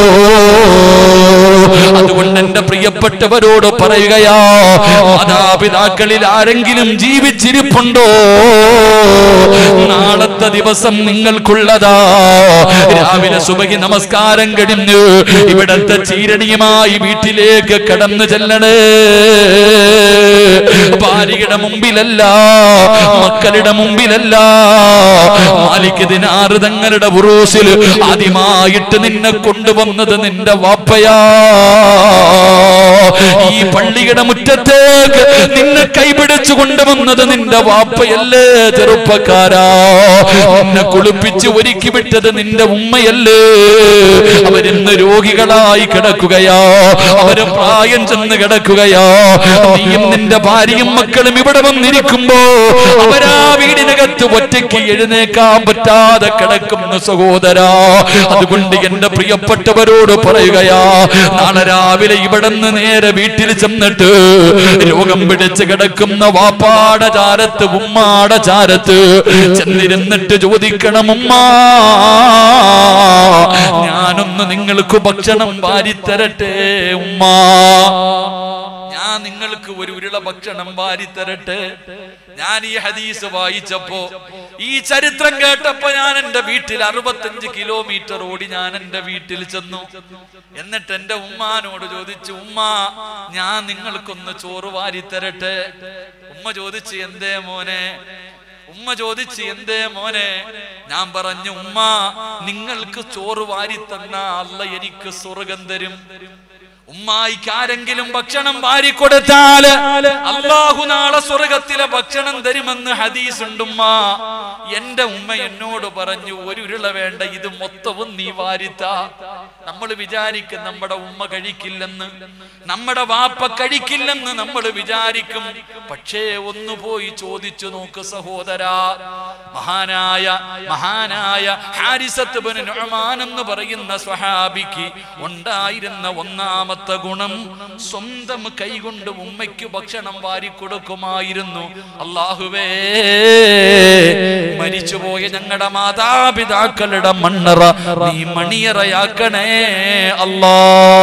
അതുകൊണ്ട് എന്റെ പ്രിയപ്പെട്ടവരോട് പറയുകയാ മാതാപിതാക്കളിൽ ആരെങ്കിലും ജീവിച്ചിരിപ്പുണ്ടോ നാളത്തെ ദിവസം നിങ്ങൾക്കുള്ളതാ രാവിലെ സുബഹി നമസ്കാരം കഴിഞ്ഞ് ഇവിടത്തെ ചീരണിയുമായി വീട്ടിലേക്ക് കടന്നു ചെല്ലണേ ഭാര്യയുടെ മുമ്പിലല്ല മക്കളുടെ മുമ്പിലല്ല മാലിക് ദിനാറ് തങ്ങളുടെ ഉറൂസിൽ ആദ്യമായിട്ട് നിന്നെ കൊണ്ടുവന്നത് നിന്റെ വാപ്പയാ ഈ പള്ളിയുടെ മുറ്റത്തേക്ക് നിന്നെ കൈപിടിച്ചു കൊണ്ടുവന്നത് നിന്റെ വാപ്പയല്ലേ ചെറുപ്പക്കാരാ നിന്നെ കുളിപ്പിച്ച് ഒരുക്കി വിട്ടത് നിന്റെ ഉമ്മയല്ലേ അവരിന്ന് രോഗികളായി കിടക്കുകയാ അവര് പ്രായം ചെന്ന് കിടക്കുകയാ നീയും നിന്റെ ഭാര്യയും മക്കളും ഇവിടെ വന്നിരിക്കുമ്പോ അവരാ വീടിനകത്ത് ഒറ്റയ്ക്ക് എഴുന്നേക്കാൻ പറ്റാതെ കിടക്കുന്ന സഹോദരാ അതുകൊണ്ട് എന്റെ പ്രിയപ്പെട്ടവരോട് പറയുകയാ നാളെ രാവിലെ ഇവിടെ നിന്ന് നേരെ വീട്ടിൽ ചെന്നിട്ട് രോഗം പിടിച്ച് കിടക്കുന്ന വാപ്പാടെ ചാരത്ത് ഉമ്മാടെ ചാരത്ത് ചെന്നിരുന്നിട്ട് ചോദിക്കണം ഉമ്മ ഞാനൊന്ന് നിങ്ങൾക്ക് ഭക്ഷണം വാരിത്തരട്ടെ ഉമ്മ ഞാൻ നിങ്ങൾക്ക് ഒരു ഉരുള ഭക്ഷണം വാരിത്തരട്ടെ ഞാൻ ഈ ഹദീസ് വായിച്ചപ്പോ ഈ ചരിത്രം കേട്ടപ്പോ ഞാൻ എന്റെ വീട്ടിൽ അറുപത്തഞ്ച് കിലോമീറ്റർ ഓടി ഞാൻ എന്റെ വീട്ടിൽ ചെന്നു എന്നിട്ട് എന്റെ ഉമ്മാനോട് ചോദിച്ചു ഉമ്മ ഞാൻ നിങ്ങൾക്കൊന്ന് ചോറ് വാരിത്തരട്ടെ ഉമ്മ ചോദിച്ചു എന്തേ മോനെ ഉമ്മ ചോദിച്ചു എന്തേ മോനെ ഞാൻ പറഞ്ഞു ഉമ്മ നിങ്ങൾക്ക് ചോറ് വാരി തന്ന അല്ല എനിക്ക് സ്വർഗം തരും ഉമ്മായിക്ക് ആരെങ്കിലും ഭക്ഷണം വാരി കൊടുത്താല് അള്ളാഹു നാളെ സ്വർഗത്തിലെ ഭക്ഷണം തരുമെന്ന് ഹദീസ് ഉണ്ടുമ്മ എന്റെ ഉമ്മ എന്നോട് പറഞ്ഞു ഒരു ഉരുള വേണ്ട ഇത് മൊത്തവും നീ വാരിത്ത നമ്മൾ വിചാരിക്കും നമ്മുടെ ഉമ്മ കഴിക്കില്ലെന്ന് നമ്മുടെ വാപ്പ കഴിക്കില്ലെന്ന് നമ്മൾ വിചാരിക്കും പക്ഷേ ഒന്ന് പോയി ചോദിച്ചു നോക്ക് സഹോദരാ മഹാനായ മഹാനായ ഹാരിസത്ത് ബിൻ നുഅ്മാൻ എന്ന് പറയുന്ന സ്വഹാബിക്ക് ഉണ്ടായിരുന്ന ഒന്നാമത്തെ ഗുണം സ്വന്തം കൈകൊണ്ട് ഉമ്മയ്ക്ക് ഭക്ഷണം വാരി കൊടുക്കുമായിരുന്നു അള്ളാഹുവേ മരിച്ചുപോയ ഞങ്ങളുടെ മാതാപിതാക്കളുടെ മണ്ണറ നീ മണിയറയാക്കണേ അല്ലാ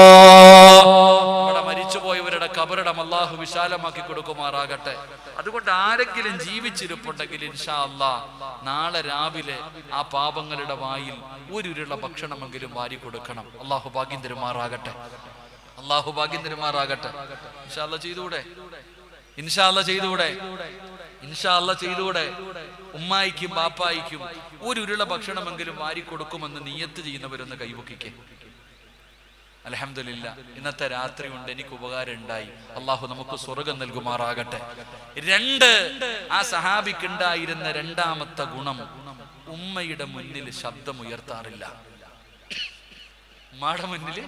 നമ്മുടെ മരിച്ചുപോയവരുടെ കബറിടം അള്ളാഹു വിശാലമാക്കി കൊടുക്കുമാറാകട്ടെ അതുകൊണ്ട് ആരെങ്കിലും ജീവിച്ചിരിപ്പുണ്ടെങ്കിൽ ഇൻഷാ അല്ലാ നാളെ രാവിലെ ആ പാപങ്ങളുടെ വായിൽ ഒരു ഉരുള ഭക്ഷണമെങ്കിലും വാരി കൊടുക്കണം അള്ളാഹു ഭാഗ്യം തരുമാറാകട്ടെ അള്ളാഹു ഭാഗ്യം തരുമാറാകട്ടെ ഇൻഷാല്ല ചെയ്തുകൂടെ ഇൻഷാല്ല ചെയ്തുകൂടെ ഇൻഷാല്ല ചെയ്തുകൂടെ ഉമ്മായിക്കും ബാപ്പായിക്കും ഒരു ഉരുള ഭക്ഷണമെങ്കിലും വാരി കൊടുക്കുമെന്ന് നീയത്ത് ചെയ്യുന്നവരൊന്ന് കൈവക്കിക്കേ അലഹമില്ല ഇന്നത്തെ രാത്രി കൊണ്ട് എനിക്ക് ഉപകാരം ഉണ്ടായി അള്ളാഹു നമുക്ക് സ്വർഗം നൽകുമാറാകട്ടെ രണ്ട് ആ സഹാബിക്കുണ്ടായിരുന്ന രണ്ടാമത്തെ ഗുണം ഉമ്മയുടെ മുന്നിൽ ശബ്ദം ഉയർത്താറില്ല ഉമ്മാടെ മുന്നില്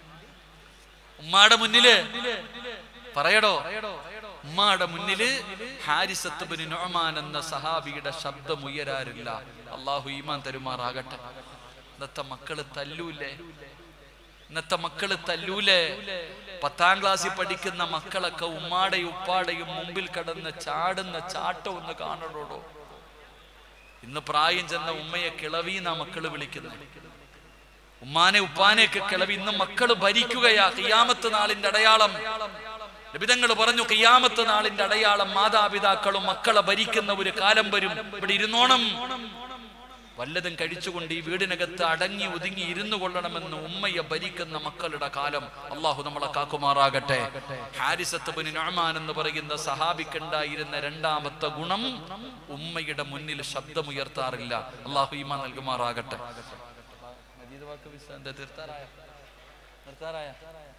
ഉമ്മാടെ മുന്നില് പറയടോ ഉമ്മാടെ മുന്നില് ഹാരിസത്ത് ബിൻ നൊമാൻ എന്ന സഹാബിയുടെ ശബ്ദം ഉയരാറില്ല അള്ളാഹു ഈമാൻ തരുമാറാകട്ടെ ഇന്നത്തെ മക്കള് തല്ലൂലേ ഇന്നത്തെ മക്കള് തല്ലൂലേ പത്താം ക്ലാസ്സിൽ പഠിക്കുന്ന മക്കളൊക്കെ ഉമ്മാടെയും ഉപ്പാടെയും മുമ്പിൽ കടന്ന് ചാടുന്ന ചാട്ടം ഒന്ന് കാണണോടോ ഇന്ന് പ്രായം ചെന്ന ഉമ്മയെ കിളവി എന്നാ മക്കള് വിളിക്കുന്നത് ഉമ്മാനെ ഉപ്പാനെയൊക്കെ കിളവി ഇന്ന് മക്കള് ഭരിക്കുകയാ കിയാമത്ത് നാളിന്റെ അടയാളം ലഭിതങ്ങൾ പറഞ്ഞു കിയാമത്ത് നാളിന്റെ അടയാളം മാതാപിതാക്കളും മക്കളെ ഭരിക്കുന്ന ഒരു കാലം വരും ഇവിടെ ഇരുന്നോണം വല്ലതും കഴിച്ചുകൊണ്ട് ഈ വീടിനകത്ത് അടങ്ങി ഒതുങ്ങി ഇരുന്നു കൊള്ളണമെന്ന് ഉമ്മയെ ഭരിക്കുന്ന മക്കളുടെ കാലം അള്ളാഹു നമ്മളെ കാക്കുമാറാകട്ടെ ഹാരിസത്ത് ബിൻ നഅ്മാൻ എന്ന് പറയുന്ന സഹാബിക്കുണ്ടായിരുന്ന രണ്ടാമത്തെ ഗുണം ഉമ്മയുടെ മുന്നിൽ ശബ്ദമുയർത്താറില്ല അള്ളാഹു ഈമ നൽകുമാറാകട്ടെ മജീദ് വാക്ക് വിസ- എന്താ തീർത്താറായ നിർത്താറായ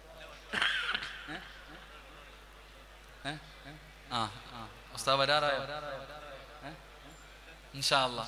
ഏ? ഏ? ആ ആ ഉസ്താദ് വരാറായോ ഏ? ഇൻഷാ അല്ലാ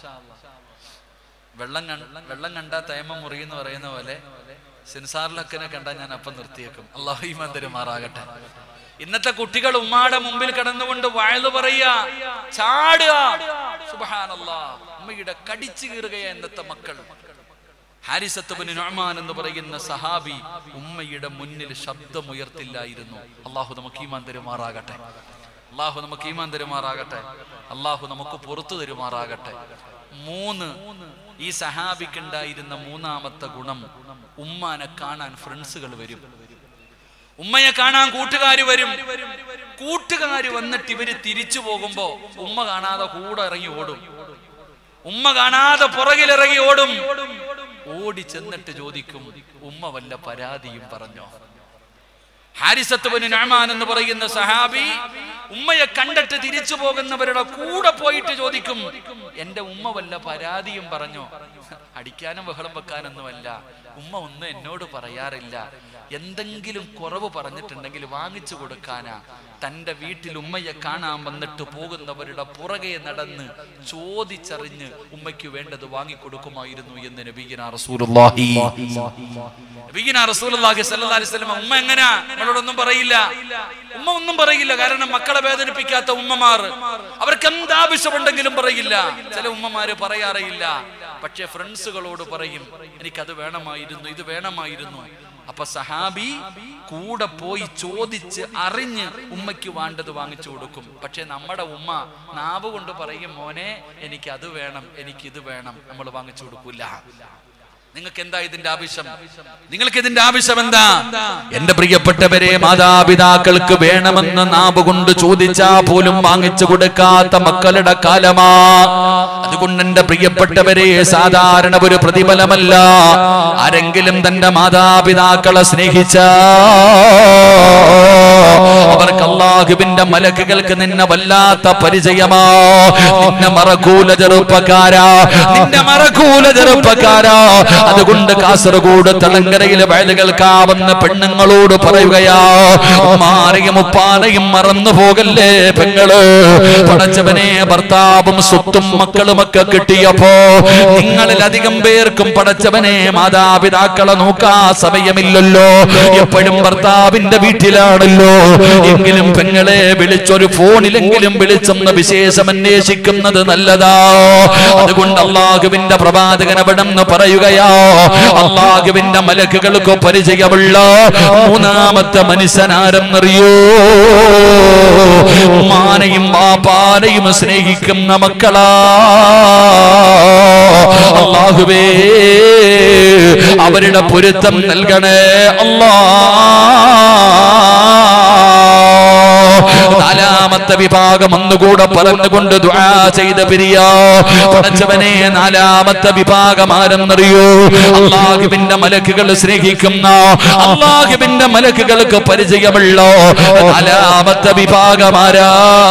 വെള്ളം കണ്ട വെള്ളം കണ്ടാ തേമ മുറി എന്ന് പറയുന്ന പോലെ സെൻസാറിലൊക്കെ കണ്ടാൽ ഞാൻ അപ്പം നിർത്തിയേക്കും അള്ളാഹു ഈ മന്ദിരമാറാകട്ടെ ഇന്നത്തെ കുട്ടികൾ ഉമ്മാടെ മുമ്പിൽ കിടന്നുകൊണ്ട് വയല് പറയാ ചാടുക സുബ്ഹാനല്ലാ ഉമ്മയുടെ കടിച്ചു കീറുകയാ ഇന്നത്തെ മക്കൾ ഹാരിസത്തുബിന് നൊമാൻ എന്ന് പറയുന്ന സഹാബി ഉമ്മയുടെ മുന്നിൽ ശബ്ദമുയർത്തില്ലായിരുന്നു അള്ളാഹു നമുക്ക് ഈമാൻ തരുമാറാകട്ടെ അള്ളാഹു നമുക്ക് ഈമാൻ തരുമാറാകട്ടെ അള്ളാഹു നമുക്ക് പുറത്തു തരുമാറാകട്ടെ മൂന്ന് ഈ സഹാബിക്കുണ്ടായിരുന്ന മൂന്നാമത്തെ ഗുണം ഉമ്മാനെ കാണാൻ ഫ്രണ്ട്സുകൾ വരും ഉമ്മയെ കാണാൻ കൂട്ടുകാര് വരും കൂട്ടുകാര് വന്നിട്ട് ഇവര് തിരിച്ചു പോകുമ്പോ ഉമ്മ കാണാതെ കൂടെ ഇറങ്ങി ഓടും ഉമ്മ കാണാതെ പുറകിലിറങ്ങി ഓടും ഓടി ചെന്നിട്ട് ചോദിക്കും ഉമ്മ വല്ല പരാതിയും പറഞ്ഞോ ഹാരിസത്തുബിന് നഅ്മാൻ എന്ന് പറയുന്ന സഹാബി ഉമ്മയെ കണ്ടിട്ട് തിരിച്ചു പോകുന്നവരുടെ കൂടെ പോയിട്ട് ചോദിക്കും എന്റെ ഉമ്മ വല്ല പരാതിയും പറഞ്ഞോ അടിക്കാനും ബഹളം വെക്കാനൊന്നുമല്ല ഉമ്മ ഒന്നും എന്നോട് പറയാറില്ല എന്തെങ്കിലും കുറവ് പറഞ്ഞിട്ടുണ്ടെങ്കിൽ വാങ്ങിച്ചു കൊടുക്കാനാ തന്റെ വീട്ടിൽ ഉമ്മയെ കാണാൻ വന്നിട്ട് പോകുന്നവരുടെ പുറകെ നടന്ന് ചോദിച്ചറിഞ്ഞ് ഉമ്മയ്ക്ക് വേണ്ടത് വാങ്ങിക്കൊടുക്കുമായിരുന്നു എന്ന് നബീന റസൂലുള്ളാഹി നബീന റസൂലുള്ളാഹി സ്വല്ലല്ലാഹി അലൈഹി വസല്ലം ഉമ്മ എങ്ങനാ നമ്മളോടൊന്നും പറയില്ല ഉമ്മ ഒന്നും പറയില്ല കാരണം മക്കളെ വേദനിപ്പിക്കാത്ത ഉമ്മമാർ അവർക്ക് എന്ത് ആവശ്യമുണ്ടെങ്കിലും പറയില്ല ചില ഉമ്മമാര് പറയാറില്ല പക്ഷെ ഫ്രണ്ട്സുകളോട് പറയും എനിക്കത് വേണമായിരുന്നു ഇത് വേണമായിരുന്നു അപ്പൊ സഹാബി കൂടെ പോയി ചോദിച്ച് അറിഞ്ഞ് ഉമ്മയ്ക്ക് വേണ്ടത് വാങ്ങിച്ചു കൊടുക്കും പക്ഷെ നമ്മുടെ ഉമ്മ നാവ് കൊണ്ട് പറയും മോനെ എനിക്ക് അത് വേണം എനിക്ക് ഇത് വേണം നമ്മൾ വാങ്ങിച്ചു കൊടുക്കൂല നിങ്ങൾക്ക് എന്താ ഇതിന്റെ ആവശ്യം നിങ്ങൾക്ക് ഇതിന്റെ ആവശ്യം എന്താ എന്റെ പ്രിയപ്പെട്ടവരെ മാതാപിതാക്കൾക്ക് വേണമെന്ന് നാവ് കൊണ്ട് ചോദിച്ചാ പോലും വാങ്ങിച്ചു കൊടുക്കാത്ത മക്കളുടെ കാലമാ അതുകൊണ്ട് എന്റെ പ്രിയപ്പെട്ടവരെ സാധാരണ ഒരു പ്രതിഫലമല്ല ആരെങ്കിലും തന്റെ മാതാപിതാക്കളെ സ്നേഹിച്ച അവർക്ക് അള്ളാഹുവിന്റെ മലക്കുകൾക്ക് നിന്നെ വല്ലാത്ത പരിചയമാ നിന്നെ മറക്കൂല ചെറുപ്പക്കാരാ നിന്നെ മറക്കൂല ചെറുപ്പക്കാരാ അതുകൊണ്ട് കാസർഗോഡ് തളങ്കരയിലെ വയലുകൾക്കാവുന്ന പെണ്ണുങ്ങളോട് പറയുകയാ ഉമ്മാരെയും ഉപ്പാനെയും മറന്നു പോകല്ലേ പെങ്ങള് പടച്ചവനെ ഭർത്താവും സ്വത്തും മക്കളുമൊക്കെ കിട്ടിയപ്പോ നിങ്ങളിൽ അധികം പേർക്കും പടച്ചവനെ മാതാപിതാക്കളെ നോക്കാ സമയമില്ലല്ലോ എപ്പോഴും ഭർത്താവിന്റെ വീട്ടിലാണല്ലോ എങ്കിലും പെങ്ങളെ വിളിച്ചൊരു ഫോണിലെങ്കിലും വിളിച്ചെന്ന് വിശേഷം അന്വേഷിക്കുന്നത് നല്ലതാ അതുകൊണ്ട് അള്ളാഹുവിന്റെ പ്രവാചകൻ അവിടെ നിന്ന് പറയുകയാ അള്ളാഹുവിന്റെ മലക്കുകൾക്ക് പരിചയമുള്ള മൂന്നാമത്തെ മനുഷ്യനാരെന്നറിയോ മാനയും പാപ്പാനെയും സ്നേഹിക്കുന്ന മക്കളാ അള്ളാഹുവേ അവരുടെ പൊരുത്തം നൽകണേ അല്ലാ നാലാമത്തെ വിഭാഗം ഒന്നുകൂടെ പറഞ്ഞുകൊണ്ട് ദുആ ചെയ്ത പിരിയാ പടച്ചവനെ നാലാമത്തെ വിഭാഗം ആരെന്നറിയോ അള്ളാഹുവിന്റെ മലക്കുകൾ സ്നേഹിക്കുന്ന അള്ളാഹുവിന്റെ മലക്കുകൾക്ക് പരിചയമുള്ള നാലാമത്തെ വിഭാഗമാരാ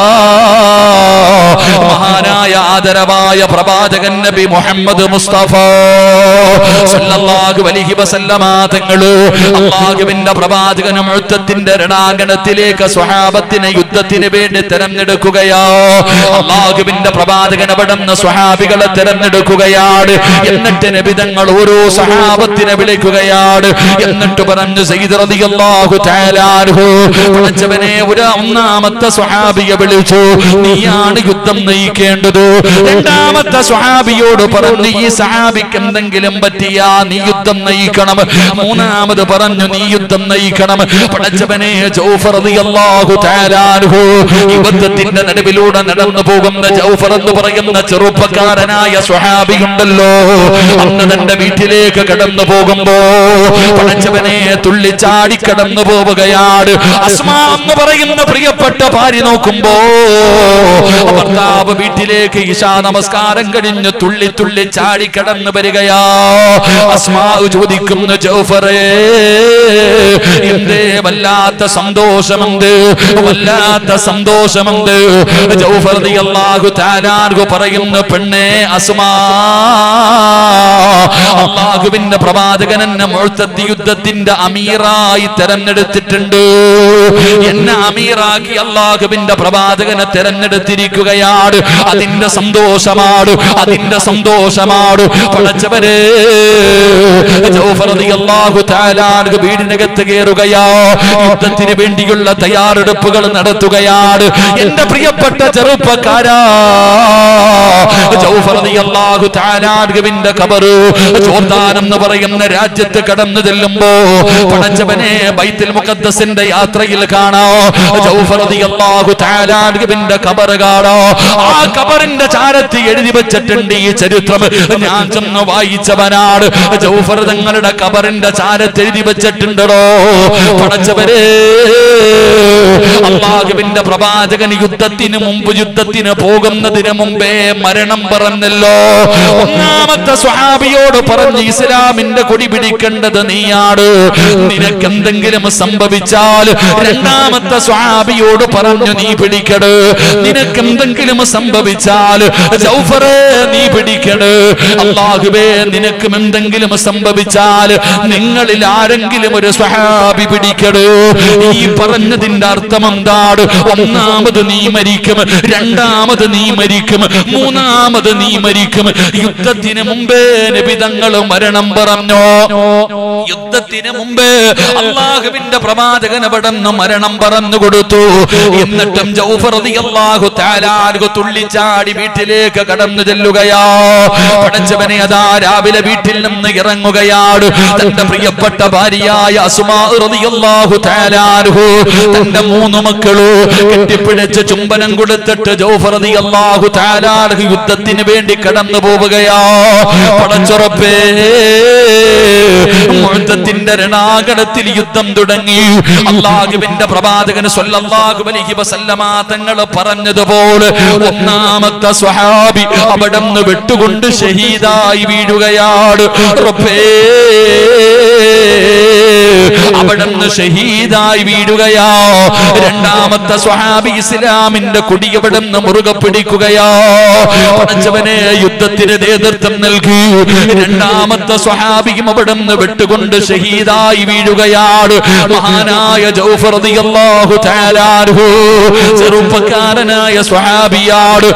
മഹാനായ ആദരവായ പ്രവാചകൻ നബി മുഹമ്മദ് മുസ്തഫ സല്ലല്ലാഹു അലൈഹി വസല്ലമ തങ്ങള് അള്ളാഹുവിന്റെ പ്രവാചകനും യുദ്ധത്തിന്റെ രണാങ്കണത്തിലേക്ക് സ്വഹാബത്തിനെ യുദ്ധത്തിന് വേണ്ടി തെരഞ്ഞെടുക്കുകയാ അള്ളാഹുവിന്റെ പ്രവാചകൻ അവിടുന്ന് സ്വഹാബികളെ തെരഞ്ഞെടുക്കുകയാണ് എന്നിട്ട് നബിതങ്ങൾ ഓരോ സഹാബത്തിനെ വിളിക്കുകയാണ് എന്നിട്ട് പറഞ്ഞു സയ്യിദ് റളിയല്ലാഹു തആല അൻഹു പടച്ചവനെ ഒരു ഒന്നാമത്തെ സ്വഹാബിയെ വിളിച്ചു നീയാണ് യുദ്ധം നയിക്കേണ്ടത് രണ്ടാമത്തെ സ്വഹാബിയോട് പറഞ്ഞു ഈ സഹാബിക്ക് എന്തെങ്കിലും പറ്റിയാ നീ യുദ്ധം നയിക്കണം മൂന്നാമത് പറഞ്ഞു നീ യുദ്ധം നയിക്കണം പടച്ചവനെ ജൗഫർ റളിയല്ലാഹു തആല അൻഹു യുദ്ധത്തിന്റെ നടുവിലൂടെ നടന്നു പോകുന്ന ജൗഫർ എന്ന് പറയുന്ന ചെറുപ്പക്കാരനായ സ്വഹാബിയുണ്ടല്ലോ അന്ന് തന്റെ വീട്ടിലേക്ക് കടന്നു പോകുമ്പോ പടച്ചവനെ തുള്ളിച്ചാടി കടന്നു പോവുകയാണ് അസ്മാ എന്ന് പറയുന്ന പ്രിയപ്പെട്ട ഭാര്യ നോക്കുമ്പോ ഭർത്താവ് വീട്ടിലേക്ക് ഇശാ നമസ്കാരം കഴിഞ്ഞ് തുള്ളി തുള്ളി ചാടി കടന്നു വരികയാ അസ്മാ ചോദിക്കുന്നു ജൗഫറേ എന്തേ വല്ലാത്ത സന്തോഷമുണ്ട് വല്ലാത്ത സന്തോഷമുണ്ട് ജൗഫർ റളിയല്ലാഹു തആല അൻഹു പറയുന്നു പെണ്ണേ അസ്മാ അള്ളാഹുവിന്റെ പ്രവാചകൻ എന്നെ മുഴുത്തത്തി യുദ്ധത്തിന്റെ അമീറായി തെരഞ്ഞെടുത്തിട്ടുണ്ട് എന്നെ അമീറാക്കി അള്ളാഹുവിന്റെ പ്രവാചകനെ തെരഞ്ഞെടുത്തിരിക്കുകയാണ് അതിന്റെ സന്തോഷമാണ് അതിന്റെ സന്തോഷമാണ് പടച്ചവരെ ജൗഫർ റളിയല്ലാഹു തആല അൻഹു വീടിനകത്ത് കയറുകയാ യുദ്ധത്തിന് വേണ്ടിയുള്ള തയ്യാറെടുപ്പുകൾ നടത്തുകയാണ് എന്റെ പ്രിയപ്പെട്ട ചെറുപ്പക്കാരാ ജൗഫർ റളിയല്ലാഹു തആല അൻഹുവിന്റെ ഖബറ് ജോർദാൻ എന്ന് പറയുന്ന രാജ്യത്ത് കടന്നു ചെല്ലുമ്പോ പടച്ചവനെ ബൈത്തുൽ മുഖദ്ദസിന്റെ യാത്രയിൽ കാണാ ജൗഫർ റളിയല്ലാഹു തആല അൻഹുവിന്റെ ഖബർ കാണാ ആ ഖബറിന്റെ ചാരത്ത് എഴുതി വെച്ചിട്ടുണ്ട് ഈ ചരിത്രം ഞാൻ ചെന്ന് വായിച്ചവനാണ് ജൗഫർ തങ്ങളുടെ ഖബറിന്റെ ചാരത്ത് എഴുതി വെച്ചിട്ടുണ്ടോ പടച്ചവരെ അള്ളാഹുവിന്റെ പ്രവാചകൻ യുദ്ധത്തിന് മുമ്പ് യുദ്ധത്തിന് പോകുന്നതിന് മുമ്പേ മരണം പറഞ്ഞല്ലോ ഒന്നാമത്തെ സ്വഹാബിയോട് പറഞ്ഞ് ഇസ്ലാമിന്റെ കൊടി പിടിക്കേണ്ടത് നീയാണ് നിനക്ക് എന്തെങ്കിലും സംഭവിച്ചാൽ രണ്ടാമത്തെ സ്വഹാബിയോട് പറഞ്ഞു നീ പിടിക്കട് നിനക്ക് എന്തെങ്കിലും സംഭവിച്ചാൽ ജൗഫറെ നീ പിടിക്കട് അള്ളാഹുവേ നിനക്കും എന്തെങ്കിലും സംഭവിച്ചാൽ നിങ്ങളിൽ ആരെങ്കിലും ഒരു സ്വഹാബി പിടിക്കട് ഈ പറഞ്ഞതിന്റെ അർത്ഥം എന്താണ് ഒന്നാമത് നീ മരിക്കും രണ്ടാമത് നീ മരിക്കും മൂന്നാമത് നീ മരിക്കും യുദ്ധത്തിന് മുമ്പേ നബിതങ്ങൾ മരണം പറഞ്ഞോ യുദ്ധത്തിന് മുമ്പേ അള്ളാഹുവിന്റെ പ്രവാചകൻ അവിടെന്ന് മരണം പറഞ്ഞു കൊടുത്തു എന്നിട്ടും ജൗഫർ റളിയല്ലാഹു തആല അൻഹു തുള്ളിച്ചാടി വീട്ടിലേക്ക് കടന്നു ചെല്ലുകയാ പടച്ചവനെ അതാ രാവിലെ വീട്ടിൽ നിന്ന് ഇറങ്ങുകയാണ് തന്റെ പ്രിയപ്പെട്ട ഭാര്യയായ അസ്മാ റളിയല്ലാഹു തആല അൻഹു തന്റെ മൂന്ന് മക്കള് കെട്ടിപ്പിടിച്ച് ചുംബനം കൊടുത്തിട്ട് ജൗഫർ റളിയല്ലാഹു തആല അൻഹു യുദ്ധത്തിന് വേണ്ടി കടന്നു പോവുകയാ പടച്ചുറപ്പേ മുഴുത്തത്തിന്റെ രണാകടത്തിൽ യുദ്ധം തുടങ്ങി അള്ളാഹുവിന്റെ പ്രവാചകൻ സ്വല്ലല്ലാഹു അലൈഹി വസല്ലമ തങ്ങൾ പറഞ്ഞതുപോലെ ഒന്നാമത്തെ സ്വഹാബി അവിടെ നിന്ന് വിട്ടുകൊണ്ട് ഷഹീദായി വീഴുകയാണ് റബ്ബേ അവിടെ നിന്ന് ഷഹീദായി വീഴുകയാ രണ്ടാമത്തെ സ്വഹാബി ഇസ്ലാമിന്റെ കൊടി അവിടെ നിന്ന് മുറുകെ പിടിക്കുകയാ പടച്ചവനെ യുദ്ധത്തിന് നേതൃത്വം നൽകി രണ്ടാമത്തെ സ്വഹാബിയും അവിടെ നിന്ന് വിട്ടുകൊണ്ട് ഷഹീദായി വീഴുകയാണ് മഹാനായ ജൗഫർ റളിയല്ലാഹു തആല അൻഹു ചെറുപ്പക്കാരനായ സ്വഹാബിയാണ്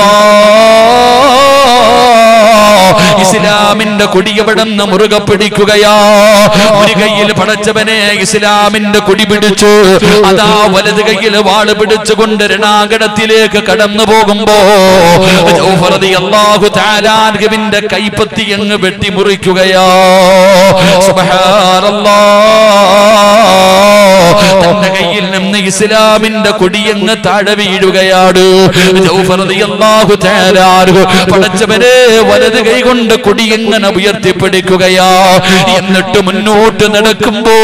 അല്ലാഹ് ഇസ്ലാമിന്റെ കൊടിയവിടുന്ന് മുറുകെ പിടിക്കുകയാ ഒരു കയ്യിൽ പടച്ചവനെ ഇസ്ലാമിന്റെ കൊടി പിടിച്ചു അതാ വലത് കയ്യിൽ വാള് പിടിച്ചുകൊണ്ട് രണാകടത്തിലേക്ക് കടന്നു പോകുമ്പോ ജൗഫർ റളിയല്ലാഹു തആല അൻഹുവിന്റെ കൈപ്പത്തി അങ്ങ് വെട്ടിമുറിക്കുകയാ സുബ്ഹാനല്ലാഹ് തന്റെ കയ്യിൽ നിന്ന് ഇസ്ലാമിന്റെ കൊടിയങ്ങ് താഴെ വീഴുകയാണ് ജൗഫർ റളിയല്ലാഹു തആല അൻഹു പടച്ചവനെ വലത് കൈ കൊണ്ട് കൊടിയെങ്ങനെ ഉയർത്തിപ്പിടിക്കുകയാ എന്നിട്ട് മുന്നോട്ട് നടക്കുമ്പോ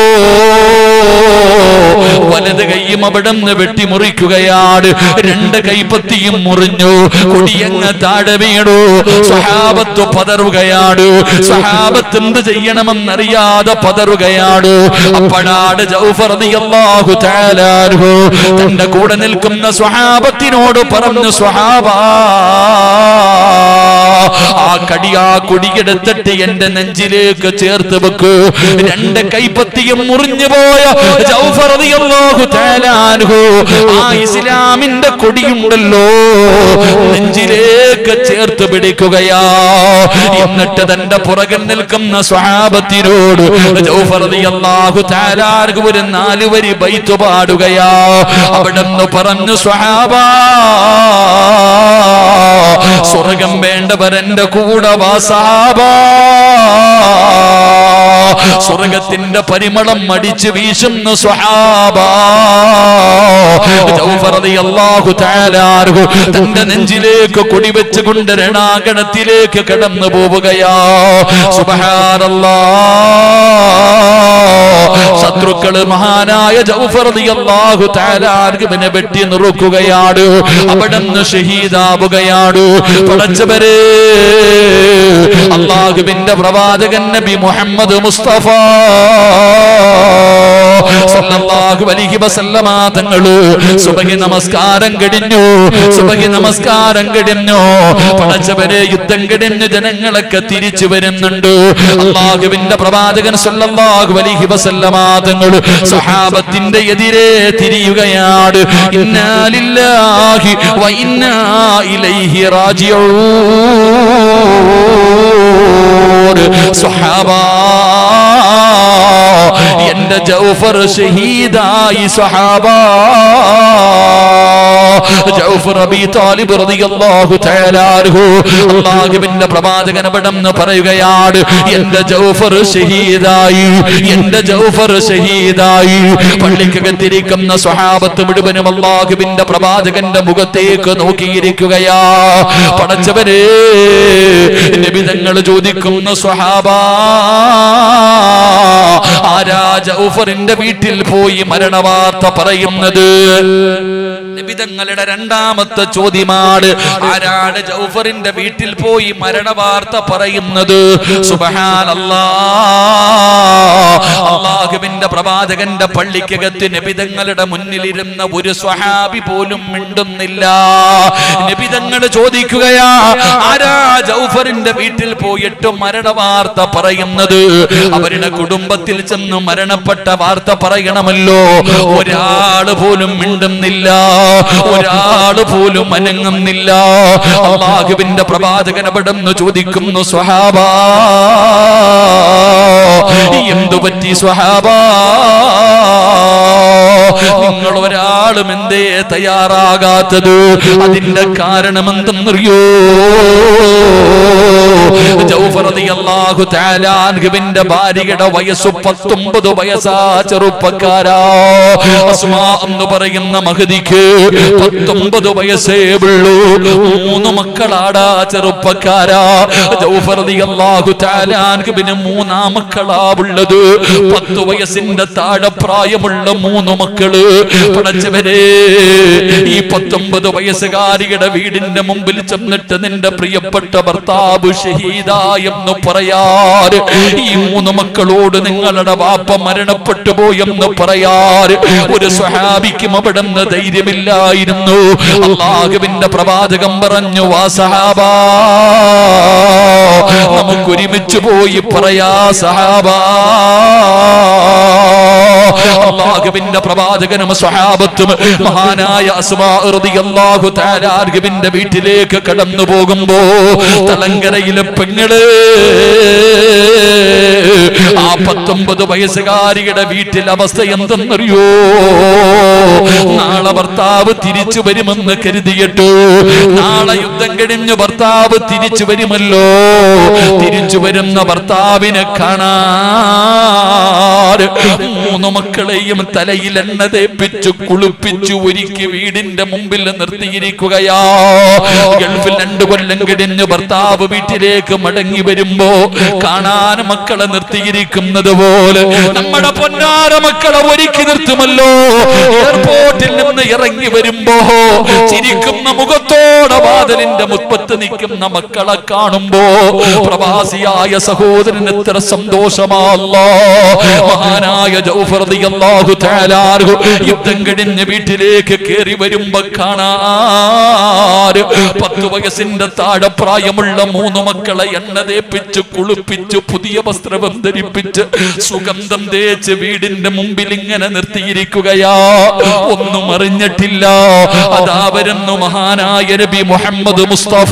വലത് കൈയും അവിടെ നിന്ന് വെട്ടിമുറിക്കുകയാണ് രണ്ട് കൈപ്പത്തിയും മുറിഞ്ഞു കൊടിയങ്ങ് താഴെ വീണു സ്വഹാബത്ത് പതറുകയാണ് സ്വഹാബത്ത് എന്ത് ചെയ്യണമെന്നറിയാതെ പതറുകയാണ് അപ്പോഴാണ് ജൗഫർ റളിയല്ലാഹു തആല അൻഹു തന്റെ കൂടെ നിൽക്കുന്ന സ്വഹാബത്തിനോട് പറഞ്ഞു സ്വഹാബ ആ കടി കൊടി ആ കൊടിയെടുത്തിട്ട് എന്റെ നെഞ്ചിലേക്ക് ചേർത്ത് വെക്കൂ രണ്ട് കൈപ്പത്തിയും മുറിഞ്ഞു പോയ ജൗഫർ റളിയല്ലാഹു തആല അൻഹു ആ ഇസ്ലാമിന്റെ കൊടിയുണ്ടല്ലോ നെഞ്ചിലേക്ക് ചേർത്ത് പിടിക്കുകയാ എന്നിട്ട് തന്റെ പുറകിൽ നിൽക്കുന്ന സ്വഹാബത്തിനോട് ജൗഫർ റളിയല്ലാഹു തആല അൻഹു ഒരു നാല് വരി ബൈത്ത് പാടുകയാ അവിടെന്ന് പറഞ്ഞു സ്വഹാബ സ്വർഗം വേണ്ടവർ എന്റെ കൂടെ വാസാബ സ്വർഗത്തിന്റെ പരിമളം അടിച്ചു വീശുന്ന സ്വഹാബ ജൗഫർ റളിയല്ലാഹു തആല അൻഹു തന്റെ നെഞ്ചിലേക്ക് കൊടിവെച്ചുകൊണ്ട് രണാകണത്തിലേക്ക് കടന്നു പോവുകയാ സുബ്ഹാനല്ലാ ശത്രുക്കള് മഹാനായ ജൗഫർ റളിയല്ലാഹു തആല അൻഹുവിനെ വെട്ടി നുറുക്കുകയാണ് അവിടുന്ന് ഷഹീദാവുകയാണ് പടച്ചവരെ അള്ളാഹുവിന്റെ പ്രവാചകൻ നബി മുഹമ്മദ് മുസ്തഫ സല്ലല്ലാഹു അലൈഹി വസല്ലമ തങ്ങള് സുബഹി നമസ്കാരം കഴിഞ്ഞു സുബഹി നമസ്കാരം കഴിഞ്ഞു പടച്ചവരെ യുദ്ധം കഴിഞ്ഞ് ജനങ്ങളൊക്കെ തിരിച്ചു വരുന്നുണ്ട് അള്ളാഹുവിന്റെ പ്രവാചകൻ സല്ലല്ലാഹു അലൈഹി വസല്ലമ തങ്ങള് സഹാബത്തിന്റെ എതിരെ തിരിയുകയാണ് ഇന്നാ ലില്ലാഹി വ ഇന്നാ ഇലൈഹി റാജിഊൻ സ്വഹാബാ എന്റെ ജൗഫർ ഷഹീദായി സ്വഹാബാ ജൗഫർ അബി താലിബ് റളിയല്ലാഹു തആല അൻഹു അല്ലാഹുവിന്റെ പ്രവാചകൻ അവിടെന്ന് പറയുകയാണ് എന്റെ ജൗഫർ ഷഹീദായി എന്റെ ജൗഫർ ഷഹീദായി പള്ളിക്കകത്തിരിക്കുന്ന സ്വഹാബത്ത് മുഴുവനും അല്ലാഹുവിന്റെ പ്രവാചകന്റെ മുഖത്തേക്ക് നോക്കിയിരിക്കുകയാ പടച്ചവരെ നബിതങ്ങൾ ചോദിക്കുന്ന സ്വഹാബാ ആരാ ജൗഫറിന്റെ വീട്ടിൽ പോയി മരണവാർത്ത പറയുന്നത് നബിതങ്ങളുടെ രണ്ടാമത്തെ ചോദ്യമാണ് ആരാണ് ജൗഫറിന്റെ വീട്ടിൽ പോയി മരണവാർത്ത പറയുന്നത് സുബഹാനല്ലാ അള്ളാഹുവിന്റെ പ്രവാചകന്റെ പള്ളിക്കകത്ത് നബിതങ്ങളുടെ മുന്നിലിരുന്ന ഒരു സ്വഹാബി പോലും മിണ്ടുന്നില്ല നബിതങ്ങൾ ചോദിക്കുകയാ ആരാ ജൗഫറിന്റെ വീട്ടിൽ പോയിട്ട് മരണവാർത്ത പറയുന്നത് അവരുടെ കുടുംബത്തിൽ ചെന്ന് മരണപ്പെട്ട വാർത്ത പറയണമല്ലോ ഒരാള് പോലും മിണ്ടുന്നില്ല ഒരാള് പോലും അനങ്ങുന്നില്ല അള്ളാഹുവിന്റെ പ്രവാചകൻ അവിടെ നിന്ന് ചോദിക്കുന്നു സ്വഹാബ എന്തു പറ്റി സ്വഹാബ നിങ്ങൾ ഒരാളും എന്തേ തയ്യാറാകാത്തത് അതിന്റെ കാരണം എന്തെന്നറിയോ ജൗഫർ റളിയല്ലാഹു തആല അൻഹുവിന്റെ ഭാര്യയുടെ വയസ്സ് പത്തൊമ്പത് വയസ്സാ ചെറുപ്പക്കാരാ അസ്മാ എന്ന് പറയുന്ന മഹദിക്ക് പത്തൊമ്പത് വയസ്സേ ഉള്ളൂ മൂന്ന് മക്കളാടാ ചെറുപ്പക്കാരാ ജൗഫർ റളിയല്ലാഹു തആല അൻഹുവിന് മൂന്നാം മക്കളാ ഉള്ളത് പത്ത് വയസ്സിന്റെ താഴെ പ്രായമുള്ള മൂന്ന് മക്കള് പടച്ചവരെ ഈ പത്തൊമ്പത് വയസ്സുകാരിയുടെ വീടിന്റെ മുമ്പിൽ ചെന്നിട്ട് നിന്റെ പ്രിയപ്പെട്ട ഭർത്താവ് ഷഹീദായെന്ന് പറയാറ് ഈ മൂന്ന് മക്കളോട് നിങ്ങളുടെ വാപ്പ മരണപ്പെട്ടു പോയെന്ന് പറയാറ് ഒരു സ്വഹാബിക്കും അവിടെ നിന്ന് ധൈര്യമില്ലായിരുന്നു അള്ളാഹുവിന്റെ പ്രവാചകം പറഞ്ഞു വാ സഹാബാ നമുക്ക് ഒരുമിച്ച് പോയി പറയാ സഹാബാ അള്ളാഹുവിന്റെ പ്രവാചകനും സ്വഹാബത്തും മഹാനായ അസ്മാ റളിയല്ലാഹു തആല അൻഹുവിന്റെ വീട്ടിലേക്ക് കടന്നു പോകുമ്പോ തലങ്കരയിലെ പെങ്ങള് ആ പത്തൊമ്പത് വയസ്സുകാരിയുടെ വീട്ടിൽ അവസ്ഥ എന്തെന്നറിയോ നാളെ ഭർത്താവ് തിരിച്ചു വരുമെന്ന് കരുതിയിട്ടു നാളെ യുദ്ധം കഴിഞ്ഞ് ഭർത്താവ് തിരിച്ചു വരുമല്ലോ തിരിച്ചു വരുന്ന ഭർത്താവിനെ കാണാൻ മൂന്ന് മക്കളെയും തലയിൽ എണ്ണ തേപ്പിച്ചു കുളിപ്പിച്ചു ഒരുക്കി വീടിന്റെ മുമ്പിൽ നിർത്തിയിരിക്കുകയാ ഗൾഫിൽ രണ്ടു കൊല്ലം കഴിഞ്ഞ് ഭർത്താവ് വീട്ടിലേക്ക് മടങ്ങി വരുമ്പോ കാണാൻ മക്കളെ നിർത്തിയിരിക്കുക ഒരുക്കിയിരിക്കുന്നത് പോലെ നമ്മുടെ പൊന്നാര മക്കളെ ഒരുക്കി നിർത്തുമല്ലോ എയർപോർട്ടിൽ നിന്ന് ഇറങ്ങി വരുമ്പോ ചിരിക്കുന്ന മുഖത്തോടെ വാതിലിന്റെ മുപ്പത്ത് നിൽക്കുന്ന മക്കളെ കാണുമ്പോ പ്രവാസിയായ സഹോദരൻ എത്ര സന്തോഷമാല്ലോ മഹാനായ ജൗഫർ റളിയല്ലാഹു തആല അൻഹു യുദ്ധം കഴിഞ്ഞ് വീട്ടിലേക്ക് കയറി വരുമ്പോ കാണാറ് പത്ത് വയസ്സിന്റെ താഴെ പ്രായമുള്ള മൂന്ന് മക്കളെ എണ്ണ തേപ്പിച്ച് കുളിപ്പിച്ച് പുതിയ വസ്ത്രം ധരിപ്പിച്ച് സുഗന്ധം തേച്ച് വീടിന്റെ മുമ്പിൽ ഇങ്ങനെ നിർത്തിയിരിക്കുകയാ ഒന്നും അറിഞ്ഞിട്ടില്ല അതാ വരുന്നു മഹാനായ നബി മുഹമ്മദ് മുസ്തഫ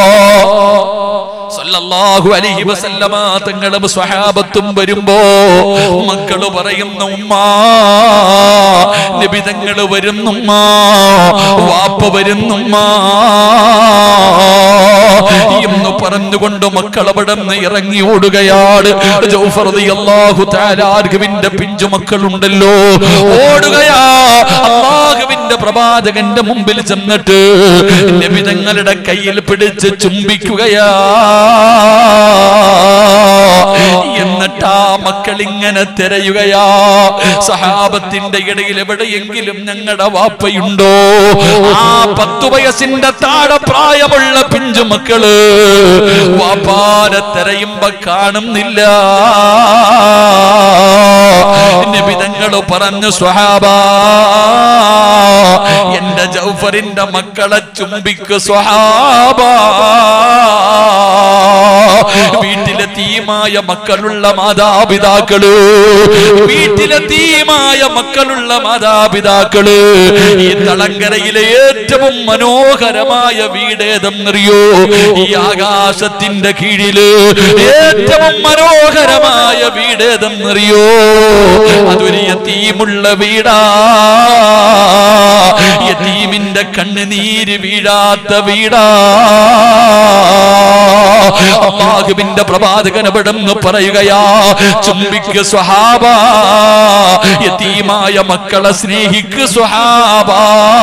സല്ലല്ലാഹു അലൈഹി വസല്ലമ തങ്ങളും സ്വഹാബത്തും വരുമ്പോ മക്കള് പറയുന്നു ഉമ്മാ നബി തങ്ങള് വരുന്നുമ്മ വാപ്പ വരുന്നുമ്മ എന്ന് പറഞ്ഞുകൊണ്ട് മക്കൾ അവിടെ നിന്ന് ഇറങ്ങി ഓടുകയാണ് ജൗഫർ റളിയല്ലാഹു തആല ആർഗുവിന്റെ പിഞ്ചു മക്കളുണ്ടല്ലോ ഓടുകയാ അള്ളാഹുവിന്റെ പ്രവാചകന്റെ മുമ്പിൽ ചെന്നിട്ട് നബി തങ്ങളുടെ കയ്യിൽ പിടിച്ച് ചുംബിക്കുകയാ എന്നിട്ട് ആ മക്കൾ ഇങ്ങനെ തിരയുകയാ സഹാബത്തിന്റെ ഇടയിൽ എവിടെയെങ്കിലും ഞങ്ങളുടെ വാപ്പയുണ്ടോ ആ പത്തു വയസ്സിന്റെ താഴെ പ്രായമുള്ള പിഞ്ചു മക്കള് വാപ്പാരെ തിരയുമ്പോ കാണുന്നില്ല നിബിതങ്ങള് പറഞ്ഞു സ്വഹാബ എന്റെ ജൗഫറിന്റെ മക്കളെ ചുംബിക്ക് സ്വഹാബ വീട്ടിലെ തീമായ മക്കളുള്ള മാതാപിതാക്കള് വീട്ടിലെ തീമായ മക്കളുള്ള മാതാപിതാക്കള് ഈ തളങ്കരയിലെ ഏറ്റവും മനോഹരമായ വീടേതെന്നറിയോ ഈ ആകാശത്തിന്റെ കീഴില് ഏറ്റവും മനോഹരമായ വീടേതെന്നറിയോ അതൊരു യത്തീമുള്ള വീടാ യത്തീമിന്റെ കണ്ണുനീര് വീഴാത്ത വീടാ അള്ളാഹുവിന്റെ പ്രവാചകൻ എവിടെന്ന് പറയുകയാ ചുംബിക്ക് സ്വഹാബ യതീമായ മക്കളെ സ്നേഹിക്ക് സ്വഹാബ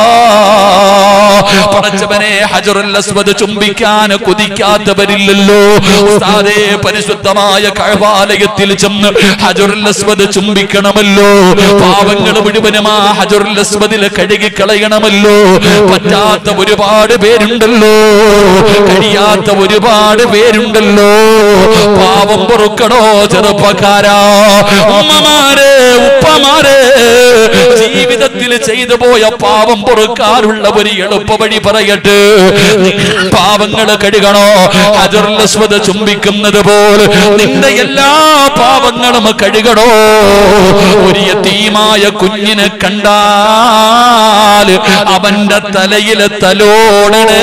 പടച്ചവനെ ഹജറുൽ അസ്വദ് ചുംബിക്കാൻ കൊതിക്കാത്തവരില്ലല്ലോ ഉസ്താദേ പരിശുദ്ധമായ കഴവാലയത്തിൽ ചെന്ന് ഹജറുൽ അസ്വദ് ചുംബിക്കണമല്ലോ പാവങ്ങൾ മുഴുവനും ആ ഹജറുൽ അസ്വദിൽ കഴുകി കളയണമല്ലോ പറ്റാത്ത ഒരുപാട് പേരുണ്ടല്ലോ കഴിയാത്ത ഒരുപാട് പേരുണ്ടല്ലോ പാവം പൊറുക്കണോ ചെറുപ്പക്കാരാ ഉമ്മമാരെ ഉപ്പമാരെ ജീവിതത്തിൽ ചെയ്തു പോയ പാവം പൊറുക്കാനുള്ള ഒരു എളുപ്പ വഴി പറയട്ടെ പാവങ്ങൾ കഴുകണോ ഹജറുൽ ചുംബിക്കുന്നത് പോലെ നിന്റെ എല്ലാ പാവങ്ങളും കഴുകണോ ഒരു യതീമായ കുഞ്ഞിനെ കണ്ടാൽ അവന്റെ തലയിൽ തലോടണേ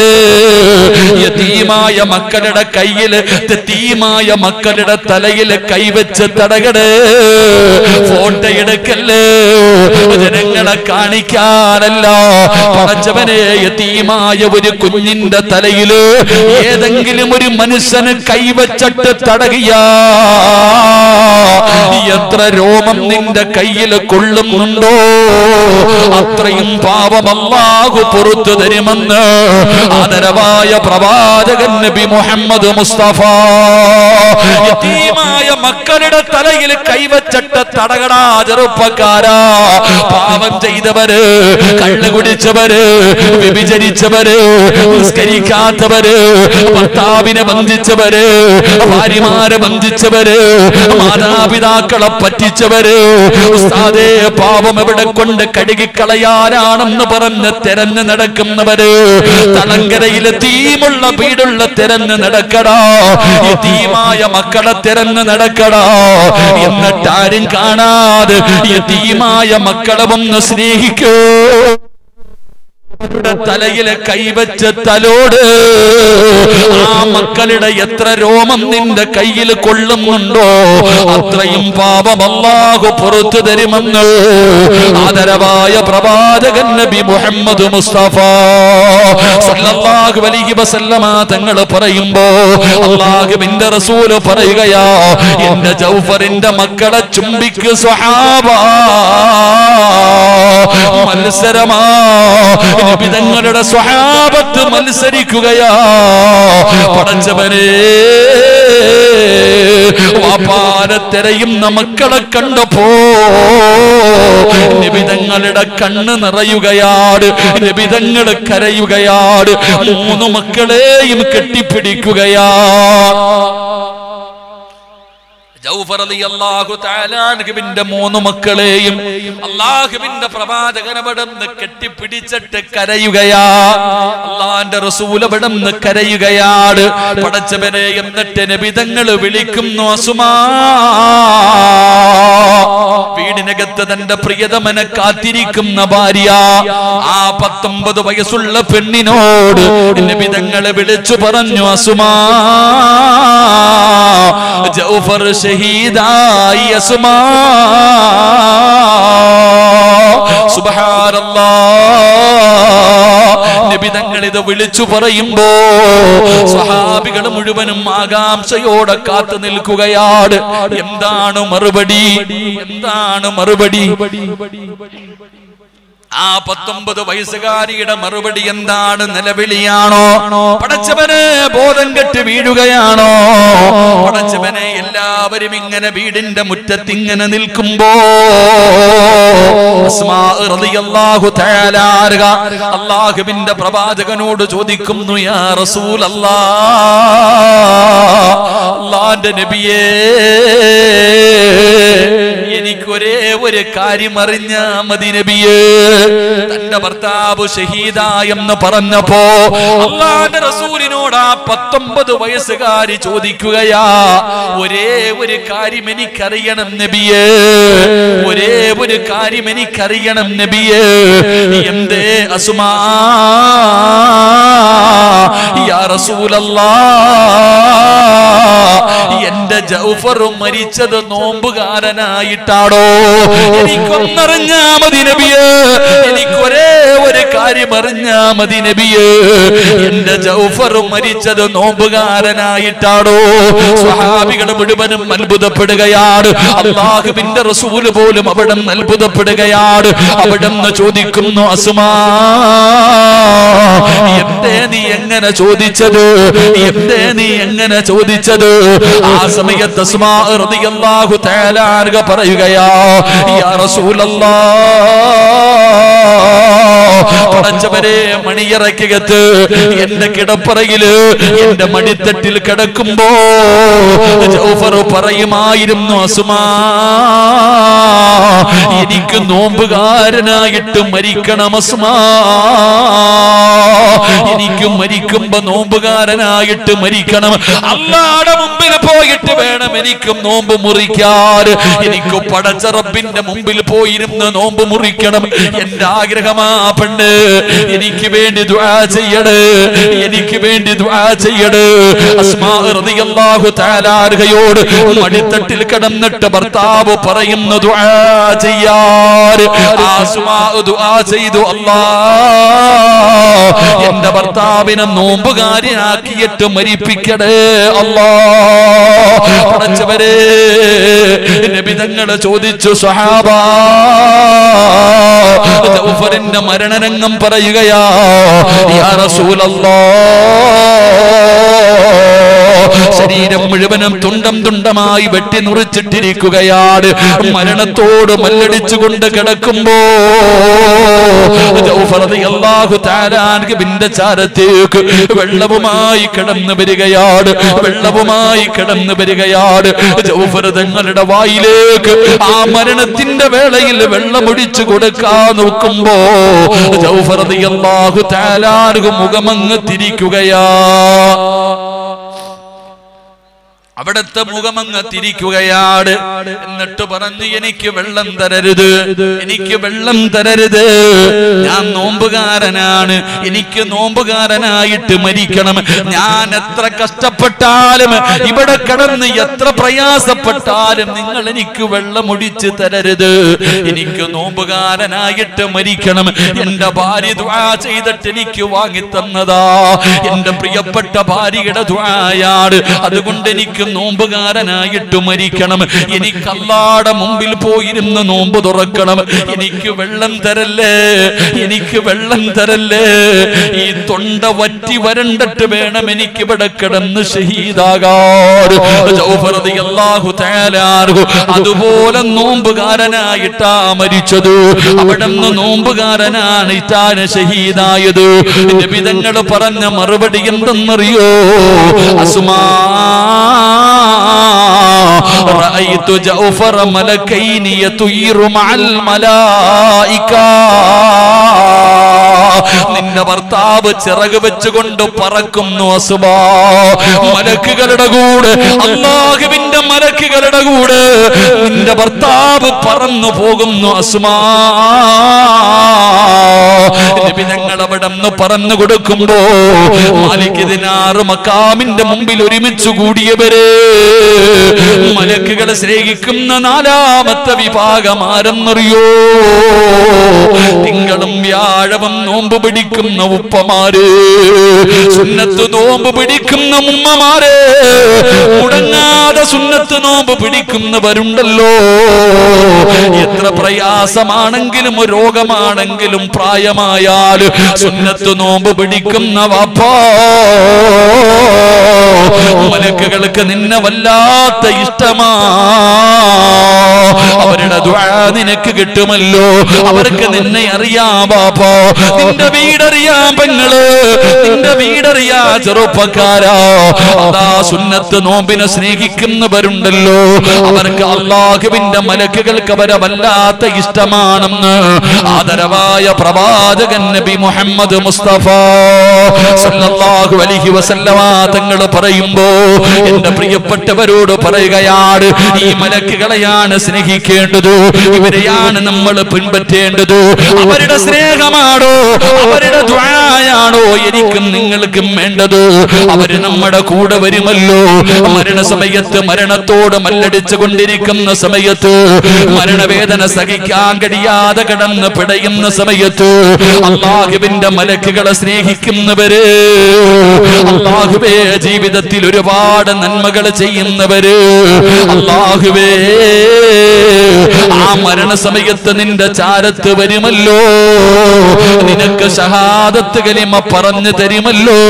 യതീമായ മക്കളുടെ കയ്യിൽ തീമായ മക്കളുടെ തലയിൽ കൈവച്ച് തടകടേ ഫോട്ടോ എടുക്കല്ലേ ജനങ്ങളെ കാണിക്കാനല്ല പടച്ചവനെ യതീമായ ഒരു കുഞ്ഞിന്റെ തലയില് ഏതെങ്കിലും ഒരു മനുഷ്യന് കൈവച്ചിട്ട് തടകിയ എത്ര രോമം നിന്റെ കയ്യിൽ കൊള്ളുന്നുണ്ടോ അത്രയും പാപമല്ലാഹു പുറത്തു തരുമെന്ന് ആദരവായ പ്രവാചകൻ നബി മുഹമ്മദ് മുസ്തഫ യതീമായ മക്കളുടെ തലയിൽ കൈവച്ചിട്ട് തടകടാ ചെറുപ്പക്കാരാ പാപം ചെയ്തവര് കള്ളു കുടിച്ചവര് വ്യഭിചരിച്ചവര് നിസ്കരിക്കാത്തവര് ഭർത്താവിനെ ബന്ധിച്ചവര് ഭാര്യമാരെ ബന്ധിച്ചവര് മാതാപിതാക്കളെ പറ്റിച്ചവര് ഉസ്താദേ പാപം എവിടെ കൊണ്ട് കഴുകിക്കളയാനാണെന്ന് പറഞ്ഞ് തെരഞ്ഞു നടക്കുന്നവര് തളങ്കരയിലെ തീമുള്ള വീടുള്ള തെരഞ്ഞു നടക്കടാ ഈ തീമായ മക്കളെ തെരഞ്ഞു നടക്കടാ എന്നിട്ടാരും കാണാതെ ഈ തീമായ മക്കളെ ഒന്ന് സ്നേഹിക്കൂ അവരുടെ തലയിലെ കൈവച്ച തലോട് ആ മക്കളുടെ എത്ര രോമം നിന്റെ കയ്യിൽ കൊള്ളുന്നുണ്ടോ അത്രയും പാപം അല്ലാഹു പുറത്തു തരുമെന്ന് ആദരവായ പ്രവാചകൻ നബി മുഹമ്മദ് മുസ്തഫ സല്ലല്ലാഹു അലൈഹി വസല്ലമ തങ്ങൾ പറയുമ്പോ അല്ലാഹുവിന്റെ റസൂല് പറയുകയാ എന്റെ ജൗഫറിന്റെ മക്കളെ ചുംബിക്ക് സ്വഹാബ മത്സരമാ വിധങ്ങളുടെ സ്വഹാബത്ത് മത്സരിക്കുകയാ പടച്ചവനെ വാപ്പാര ആരെ തെരയുന്ന മക്കളെ കണ്ടപ്പോ നിബിതങ്ങളുടെ കണ്ണ് നിറയുകയാണ് നിബിതങ്ങൾ കരയുകയാണ് മൂന്ന് മക്കളെയും കെട്ടിപ്പിടിക്കുകയാ ജൗഫർ അലി അള്ളാഹു താലാൻഹുവിന്റെ മൂന്ന് മക്കളെയും അള്ളാഹുവിന്റെ പ്രവാചകനവിടന്ന് കെട്ടിപ്പിടിച്ചിട്ട് കരയുകയാ അള്ളാന്റെ റസൂൽ അവിടന്ന് കരയുകയാണ് പടച്ചവനെ എന്നിട്ട് നബിതങ്ങൾ വിളിക്കുന്നു അസുമാ വീടിനകത്ത് തന്റെ പ്രിയതമനെ കാത്തിരിക്കുന്ന ഭാര്യ ആ പത്തൊമ്പത് വയസ്സുള്ള പെണ്ണിനോട് നബിതങ്ങളെ വിളിച്ചു പറഞ്ഞു അസുമാ ജൗഫർ ഷഹീദായി അസുമാ നബിതങ്ങൾ ഇത് വിളിച്ചു പറയുമ്പോ സഹാബികൾ മുഴുവനും ആകാംക്ഷയോടെ കാത്തു നിൽക്കുകയാണ് എന്താണ് മറുപടി എന്താണ് മറുപടി ആ പത്തൊമ്പത് വയസ്സുകാരിയുടെ മറുപടി എന്താണ് നിലവിളിയാണോ പടച്ചവന് ബോധം കെട്ട് വീഴുകയാണോ പടച്ചവനെ എല്ലാവരും ഇങ്ങനെ വീടിന്റെ മുറ്റത്ത് ഇങ്ങനെ നിൽക്കുമ്പോ അസ്മാ റളിയല്ലാഹു തആല അൻഹ അല്ലാഹുവിന്റെ പ്രവാചകനോട് ചോദിക്കുന്നു യാ റസൂൽ അല്ലാഹ് നബിയേ എനിക്കൊരേ ഒരു കാര്യം അറിഞ്ഞാ മതി നബിയേ തന്റെ ഭർത്താവ് ഷഹീദായെന്ന് പറഞ്ഞപ്പോ അള്ളാന്റെ റസൂലിനോട് ആ പത്തൊമ്പത് വയസ്സുകാരി ചോദിക്കുകയാ ഒരേ ഒരു കാര്യം എനിക്കറിയണം നബിയേ ഒരേ ഒരു കാര്യം എനിക്കറിയണം നബിയേ എന്തേ അസുമാ യാ റസൂലല്ലാ എന്റെ ജൗഫർ മരിച്ചത് നോമ്പുകാരനായിട്ടാണോ എനിക്കൊന്നറിഞ്ഞാ മതി നബിയേ എനിക്കൊരേ ഒരു കാര്യം അറിഞ്ഞാ മതി നബിയേ എന്റെ ജൗഫർ മരിച്ചത് നോമ്പുകാരനായിട്ടാണോ സ്വഹാബികൾ മുഴുവനും അത്ഭുതപ്പെടുകയാണ് അള്ളാഹുവിന്റെ റസൂല് പോലും അവിടെ അത്ഭുതപ്പെടുകയാണ് അവിടെ നിന്ന് ചോദിക്കുന്നു അസുമാ എന്തേ നീ എങ്ങനെ ചോദിച്ചത് എന്തേ നീ എങ്ങനെ ചോദിച്ചത് ആ സമയത്ത് അസ്മാ റളിയല്ലാഹു തആല അൻഹ പറയുകയാ യാ റസൂലല്ലാഹ് പടച്ചവരെ മണിയറക്കകത്ത് എന്റെ കിടപ്പറയില് എന്റെ മടിത്തട്ടിൽ കിടക്കുമ്പോ ജൗഫർ പറയുമായിരുന്നു അസുമാ എനിക്ക് നോമ്പുകാരനായിട്ട് മരിക്കണം അസുമാ എനിക്ക് മരിക്കുമ്പോ നോമ്പുകാരനായിട്ട് മരിക്കണം അള്ളാടെ മുമ്പിൽ പോയിട്ട് വേണം എനിക്കും നോമ്പ് മുറിക്കാൻ എനിക്ക് പടച്ച റബ്ബിന്റെ മുമ്പിൽ പോയിരുന്ന് നോമ്പ് മുറിക്കണം എന്റെ ആഗ്രഹമാ പെണ്ണ് എനിക്ക് വേണ്ടി ദുആ ചെയ്യട് എനിക്ക് വേണ്ടി ദുആ ചെയ്യട് അസ്മാ റളിയല്ലാഹു തആല അൻഹയോട് മടിത്തട്ടിൽ കിടന്നിട്ട് ഭർത്താവ് പറയുന്നു ദുആ ചെയ്യാൻ ആസ്മാ ദുആ ചെയ്തു അല്ലാ എന്റെ ഭർത്താവിനെ നോമ്പുകാരിയാക്കിയിട്ട് മരിപ്പിക്കടേ അല്ലാ പടച്ചവരെ നബിതങ്ങളെ ചോദിച്ചു സഹാബ ജൗഫറിന്റെ മരണരംഗം പറയുകയാ യാ റസൂലല്ലാഹ് ശരീരം മുഴുവനും തുണ്ടം തുണ്ടമായി വെട്ടി നുറിച്ചിട്ടിരിക്കുകയാണ് മരണത്തോട് മല്ലടിച്ചുകൊണ്ട് കിടക്കുമ്പോ ജൗഫർ റളിയല്ലാഹു തആല അൻഹുവിന്റെ ചാരത്തേക്ക് വെള്ളവുമായി കിടന്നു വരികയാണ് വെള്ളവുമായി കിടന്നു വരികയാണ് ജൗഫർ തങ്ങളുടെ വായിലേക്ക് ആ മരണത്തിന്റെ വേളയിൽ വെള്ളമൊഴിച്ചു കൊടുക്കാൻ നോക്കുമ്പോ ജൗഫർ റളിയല്ലാഹു തആല അൻഹു മുഖമങ്ങ് തിരിക്കുകയാ അവിടത്തെ മുഖമങ്ങ് തിരിക്കുകയാണ് എന്നിട്ട് പറഞ്ഞു എനിക്ക് വെള്ളം തരരുത് എനിക്ക് വെള്ളം തരരുത് ഞാൻ നോമ്പുകാരനാണ് എനിക്ക് നോമ്പുകാരനായിട്ട് മരിക്കണം ഞാൻ എത്ര കഷ്ടപ്പെട്ടാലും ഇവിടെ കിടന്ന് എത്ര പ്രയാസപ്പെട്ടാലും നിങ്ങൾ എനിക്ക് വെള്ളം ഒടിച്ച് തരരുത് എനിക്ക് നോമ്പുകാരനായിട്ട് മരിക്കണം എന്റെ ഭാര്യ ദ്വാ ചെയ്തിട്ട് എനിക്ക് വാങ്ങി തന്നതാ എന്റെ പ്രിയപ്പെട്ട ഭാര്യയുടെ ദ്വായാണ് അതുകൊണ്ട് എനിക്ക് നോമ്പുകാരനായിട്ട് മരിക്കണം എനിക്ക് അല്ലാടെ മുമ്പിൽ പോയിരുന്ന് നോമ്പ് തുറക്കണം എനിക്ക് വെള്ളം തരല്ലേ എനിക്ക് വെള്ളം തരല്ലേ ഈ തൊണ്ട വറ്റി വരണ്ടിട്ട് വേണം എനിക്ക് ഇവിടെ കിടന്ന് ഷഹീദാകാറ് ജൗഫർ റളിയല്ലാഹു തആല അൻഹു അതുപോലെ നോമ്പുകാരനായിട്ടാ മരിച്ചത് അവിടെ നിന്ന് നോമ്പുകാരനാണ് ഇറ്റാന് ഷഹീദായത് വിധങ്ങൾ പറഞ്ഞ മറുപടി എന്തെന്നറിയോ അസുമാ رأيت جوفر ملكين يطير مع الملائكة നിന്റെ ഭർത്താവ് ചിറക് വെച്ചുകൊണ്ട് പറക്കുന്നു അസുബാ മലക്കുകളുടെ കൂടെ അള്ളാഹുവിന്റെ മലക്കുകളുടെ കൂടെ നിന്റെ ഭർത്താവ് പറന്നു പോകുന്നു അസുമാ നബി ഞങ്ങൾ അവിടെ നിന്ന് പറഞ്ഞു കൊടുക്കുമ്പോ മാലിക് ദിനാറ് മക്കാമിന്റെ മുമ്പിൽ ഒരുമിച്ച് കൂടിയവരെ മലക്കുകളെ സ്നേഹിക്കുന്ന നാലാമത്തെ വിഭാഗം ആരെന്നറിയോ തിങ്കളും വ്യാഴവും നോമ്പ് പിടിക്കുന്ന ഉപ്പമാര് സുന്നത്ത് നോമ്പ് പിടിക്കുന്ന ഉമ്മമാര് മുടങ്ങാതെ സുന്നത്ത് നോമ്പ് പിടിക്കുന്നവരുണ്ടല്ലോ എത്ര പ്രയാസമാണെങ്കിലും രോഗമാണെങ്കിലും പ്രായമായാൽ സുന്നത്ത് നോമ്പ് പിടിക്കുന്ന വാപ്പാ മലക്കുകൾക്ക് നിന്നെ വല്ലാത്ത ഇഷ്ടമാ അവരുടെ ദുആ നിനക്ക് കിട്ടുമല്ലോ അവർക്ക് നിന്നെ അറിയാം ബാപ്പോ നിന്റെ വീടറിയാം പെങ്ങള് നിന്റെ വീടറിയാ ചെറുപ്പക്കാരാ അതാ സുന്നത്ത് നോമ്പിനെ സ്നേഹിക്കുന്നവരുണ്ടല്ലോ അവർക്ക് അള്ളാഹുവിന്റെ മലക്കുകൾക്ക് അവരെ വല്ലാത്ത ഇഷ്ടമാണെന്ന് ആദരവായ പ്രവാചകൻ നബി മുഹമ്മദ് മുസ്തഫ സല്ലല്ലാഹു അലൈഹി വസല്ലമ തങ്ങൾ പറയുമ്പോ എന്റെ പ്രിയപ്പെട്ടവരോട് പറയുകയാണ് ഈ മലക്കുകളെയാണ് സ്നേഹിക്കേണ്ടത് ഇവരെയാണ് നമ്മൾ പിൻപറ്റേണ്ടത് അവരുടെ സ്നേഹമാണോ അവരുടെ ദ്വായാണോ എനിക്കും നിങ്ങൾക്കും വേണ്ടത് അവര് നമ്മുടെ കൂടെ വരുമല്ലോ മരണസമയത്ത് മരണത്തോട് മല്ലടിച്ചു കൊണ്ടിരിക്കുന്ന സമയത്ത് മരണവേദന സഹിക്കാൻ കഴിയാതെ കിടന്ന് പിടയുന്ന സമയത്ത് അള്ളാഹുവിന്റെ മലക്കുകളെ സ്നേഹിക്കുന്നവര് അള്ളാഹുവേ ജീവിതത്തിൽ ഒരുപാട് നന്മകൾ ചെയ്യുന്നവര് അള്ളാഹുവേ ആ മരണസമയത്ത് നിന്റെ ചാരത്ത് വരുമല്ലോ നിനക്ക് ഷഹാദത്ത് കലിമ പറഞ്ഞു തരുമല്ലോ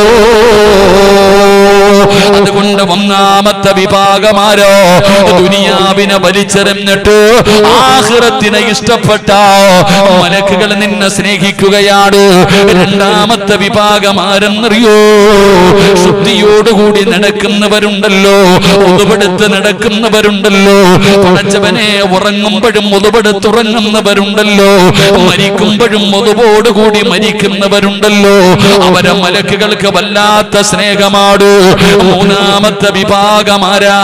അതുകൊണ്ട് ഒന്നാമത്തെ വിഭാഗമാരോ ദുനിയാവിനെ വലിച്ചെറിഞ്ഞിട്ട് ആഹ്റത്തിനെ ഇഷ്ടപ്പെട്ട മലക്കുകൾ നിന്നെ സ്നേഹിക്കുകയാണ് രണ്ടാമത്തെ വിഭാഗം ആരെന്നറിയോ ശുദ്ധിയോടുകൂടി നടക്കുന്നവരുണ്ടല്ലോ ഒതുപെടുത്ത് നടക്കുന്നവരുണ്ടല്ലോ പടച്ചവനെ ഉറങ്ങുമ്പോഴും ഒതുപെടുത്തുറങ്ങുന്നവരുണ്ടല്ലോ മരിക്കുമ്പോഴും ഒതുവോടുകൂടി മരിക്കുന്നവരുണ്ടല്ലോ അവരെ മലക്കുകൾക്ക് വല്ലാത്ത സ്നേഹമാട് മൂന്നാമത്തെ വിഭാഗമാരാ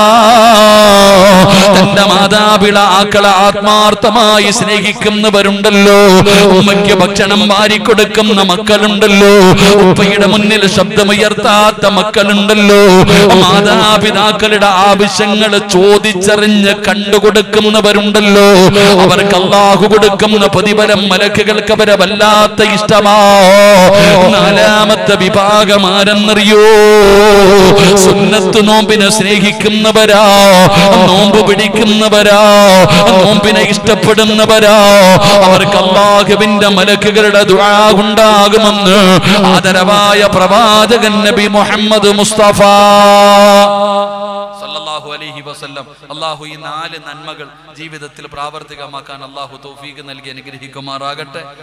തന്റെ മാതാപിതാക്കളെ ആത്മാർത്ഥമായി സ്നേഹിക്കുന്നവരുണ്ടല്ലോ ഉമ്മയ്ക്ക് ഭക്ഷണം വാരിക്കൊടുക്കുന്ന മക്കളുണ്ടല്ലോ ഉപ്പയുടെ മുന്നിൽ ശബ്ദമുയർത്താത്ത മക്കളുണ്ടല്ലോ മാതാപിതാക്കളുടെ ആവശ്യങ്ങൾ ചോദിച്ചറിഞ്ഞ് കണ്ടുകൊടുക്കുന്നവരുണ്ടല്ലോ അവർക്ക് അള്ളാഹു കൊടുക്കുന്ന പ്രതിഫലം മലക്കുകൾക്ക് അവരെ വല്ലാത്ത ഇഷ്ടമാ നാലാമത്തെ വിഭാഗം ആരെന്നറിയോ സുന്നത്ത് നോമ്പിനെ സ്നേഹിക്കുന്നവരാ നോമ്പ് പിടിക്കുന്നവരാ നോമ്പിനെ ഇഷ്ടപ്പെടുന്നവരാ അവർക്ക് അള്ളാഹുവിന്റെ മലക്കുകളുടെ ദുആ ഉണ്ടാകുമെന്ന് ആദരവായ പ്രവാചകൻ നബി മുഹമ്മദ് മുസ്തഫ സല്ലല്ലാഹു അലൈഹി വസല്ലം അള്ളാഹു ഈ നാല് നന്മകൾ ജീവിതത്തിൽ പ്രാവർത്തികമാക്കാൻ അള്ളാഹു തൗഫീഖ് നൽകി അനുഗ്രഹിക്കുമാറാകട്ടെ